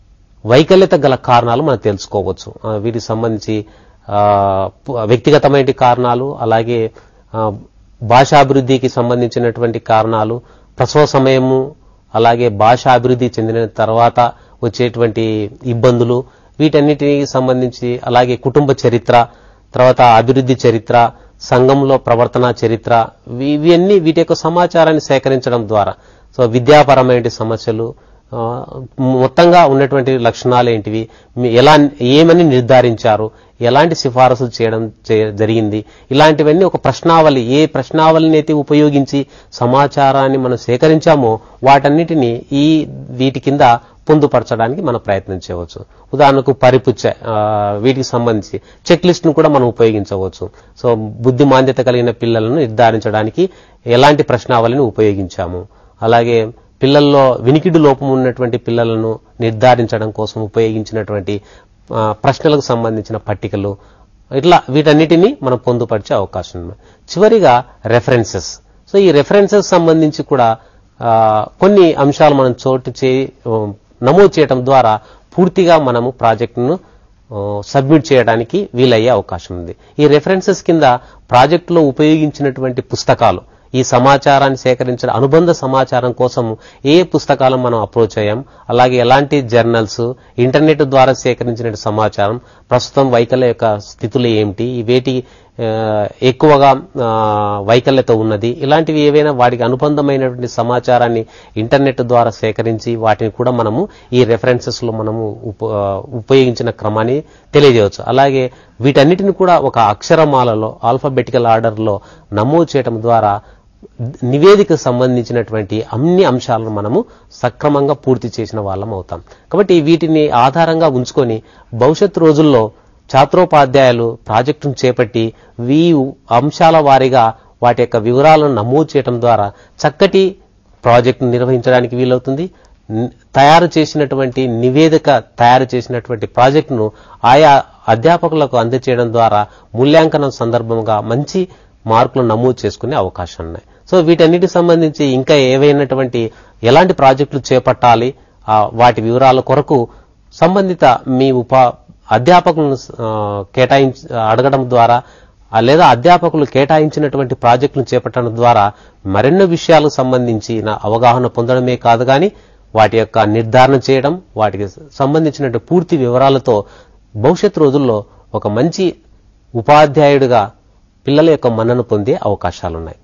వైకల్యత గల కారణాలు మనం తెలుసుకోవచ్చు ఆ, వీటికి సంబంధించి ఆ, పు- వ్యక్తిగతమైన కారణాలు అలాగే ఆ, భాషాభివృద్ధికి సంబంధించినటువంటి కారణాలు ప్రసవ సమయము అలాగే భాష అభివృద్ధి చెందిన తర్వాత వచ్చేటువంటి ఇబ్బందులు వీటన్నిటికి సంబంధించి అలాగే కుటుంబ చరిత్ర తర్వాత అభివృద్ధి చరిత్ర సంఘంలో ప్రవర్తన చరిత్ర ఇవి- ఇవన్నీ వీటి యొక్క సమాచారాన్ని సేకరించడం ద్వారా సో విద్యాపరమైన సమస్యలు ఆ, మొత్తంగా ఉన్నటువంటి లక్షణాలు ఏంటివి మీ- ఎలా ఏమని నిర్ధారించారు ఎలాంటి సిఫారసులు చేయడం చే- జరిగింది ఇలాంటివన్నీ ఒక ప్రశ్నావళి ఏ ప్రశ్నావళిని అయితే ఉపయోగించి సమాచారాన్ని మనం సేకరించామో వాటన్నిటిని ఈ వీటి కింద పొందుపరచడానికి మనం ప్రయత్నం చేయవచ్చు ఉదాహరణకు పరిపుచ్చ ఆ, వీటికి సంబంధించి చెక్ లిస్ట్ ను కూడా మనం ఉపయోగించవచ్చు సో బుద్ధిమాంద్యత కలిగిన పిల్లలను నిర్ధారించడానికి ఎలాంటి ప్రశ్నావళిని ఉపయోగించాము అలాగే పిల్లల్లో వినికిడి లోపం ఉన్నటువంటి పిల్లలను నిర్ధారించడం కోసం ఉపయోగించినటువంటి ఆ, ప్రశ్నలకు సంబంధించిన పట్టికలు ఇట్లా వీటన్నిటిని మనం పొందుపరిచే అవకాశం ఉంది చివరిగా రెఫరెన్సెస్ సో ఈ రెఫరెన్సెస్ సంబంధించి కూడా ఆ, కొన్ని అంశాలు మనం చోటు చే ఆ, నమోదు చేయడం ద్వారా పూర్తిగా మనము ప్రాజెక్టును ఆ, సబ్మిట్ చేయడానికి వీలయ్యే అవకాశం ఉంది ఈ రెఫరెన్సెస్ కింద ప్రాజెక్టులో ఉపయోగించినటువంటి పుస్తకాలు ఈ సమాచారాన్ని సేకరించిన అనుబంధ సమాచారం కోసం ఏ పుస్తకాలను మనం అప్రోచ్ అయ్యాం అలాగే ఎలాంటి జర్నల్స్ ఇంటర్నెట్ ద్వారా సేకరించిన సమాచారం ప్రస్తుతం వైకల్య యొక్క స్థితులు ఏమిటి వేటి ఆ, ఎక్కువగా ఆ, వైకల్యత ఉన్నది ఇలాంటివి ఏవైనా వాటికి అనుబంధమైనటువంటి సమాచారాన్ని ఇంటర్నెట్ ద్వారా సేకరించి వాటిని కూడా మనము ఈ రెఫరెన్సెస్ లో మనము ఉప- ఆ, ఉపయోగించిన క్రమాన్ని తెలియజేయవచ్చు అలాగే వీటన్నిటిని కూడా ఒక అక్షరమాలలో ఆల్ఫాబెటికల్ ఆర్డర్ లో నమోదు చేయడం ద్వారా నివేదికకు సంబంధించినటువంటి అన్ని అంశాలను మనము సక్రమంగా పూర్తి చేసిన వాళ్ళం అవుతాం కాబట్టి వీటిని ఆధారంగా ఉంచుకొని భవిష్యత్ రోజుల్లో ఛాత్రోపాధ్యాయులు ప్రాజెక్టును చేపట్టి వీ అంశాల వారీగా వాటి యొక్క వివరాలను నమోదు చేయడం ద్వారా చక్కటి ప్రాజెక్టును నిర్వహించడానికి వీలవుతుంది న్- తయారు చేసినటువంటి నివేదిక తయారు చేసినటువంటి ప్రాజెక్టును ఆయా అధ్యాపకులకు అందజేయడం ద్వారా మూల్యాంకనం సందర్భంగా మంచి మార్కులు నమోదు చేసుకునే అవకాశం ఉన్నాయి సో వీటన్నిటికి సంబంధించి ఇంకా ఏవైనటువంటి ఎలాంటి ప్రాజెక్టులు చేపట్టాలి ఆ, వాటి వివరాల కొరకు సంబంధిత మీ ఉపా అధ్యాపకులను ఆ, కేటాయించ అడగడం ద్వారా ఆ, లేదా అధ్యాపకులు కేటాయించినటువంటి ప్రాజెక్టులను చేపట్టడం ద్వారా మరెన్నో విషయాలకు సంబంధించిన అవగాహన పొందడమే కాదు కానీ వాటి యొక్క నిర్ధారణ చేయడం వాటికి సంబంధించినటువంటి పూర్తి వివరాలతో భవిష్యత్ రోజుల్లో ఒక మంచి ఉపాధ్యాయుడిగా పిల్లల యొక్క మన్నను పొందే అవకాశాలున్నాయి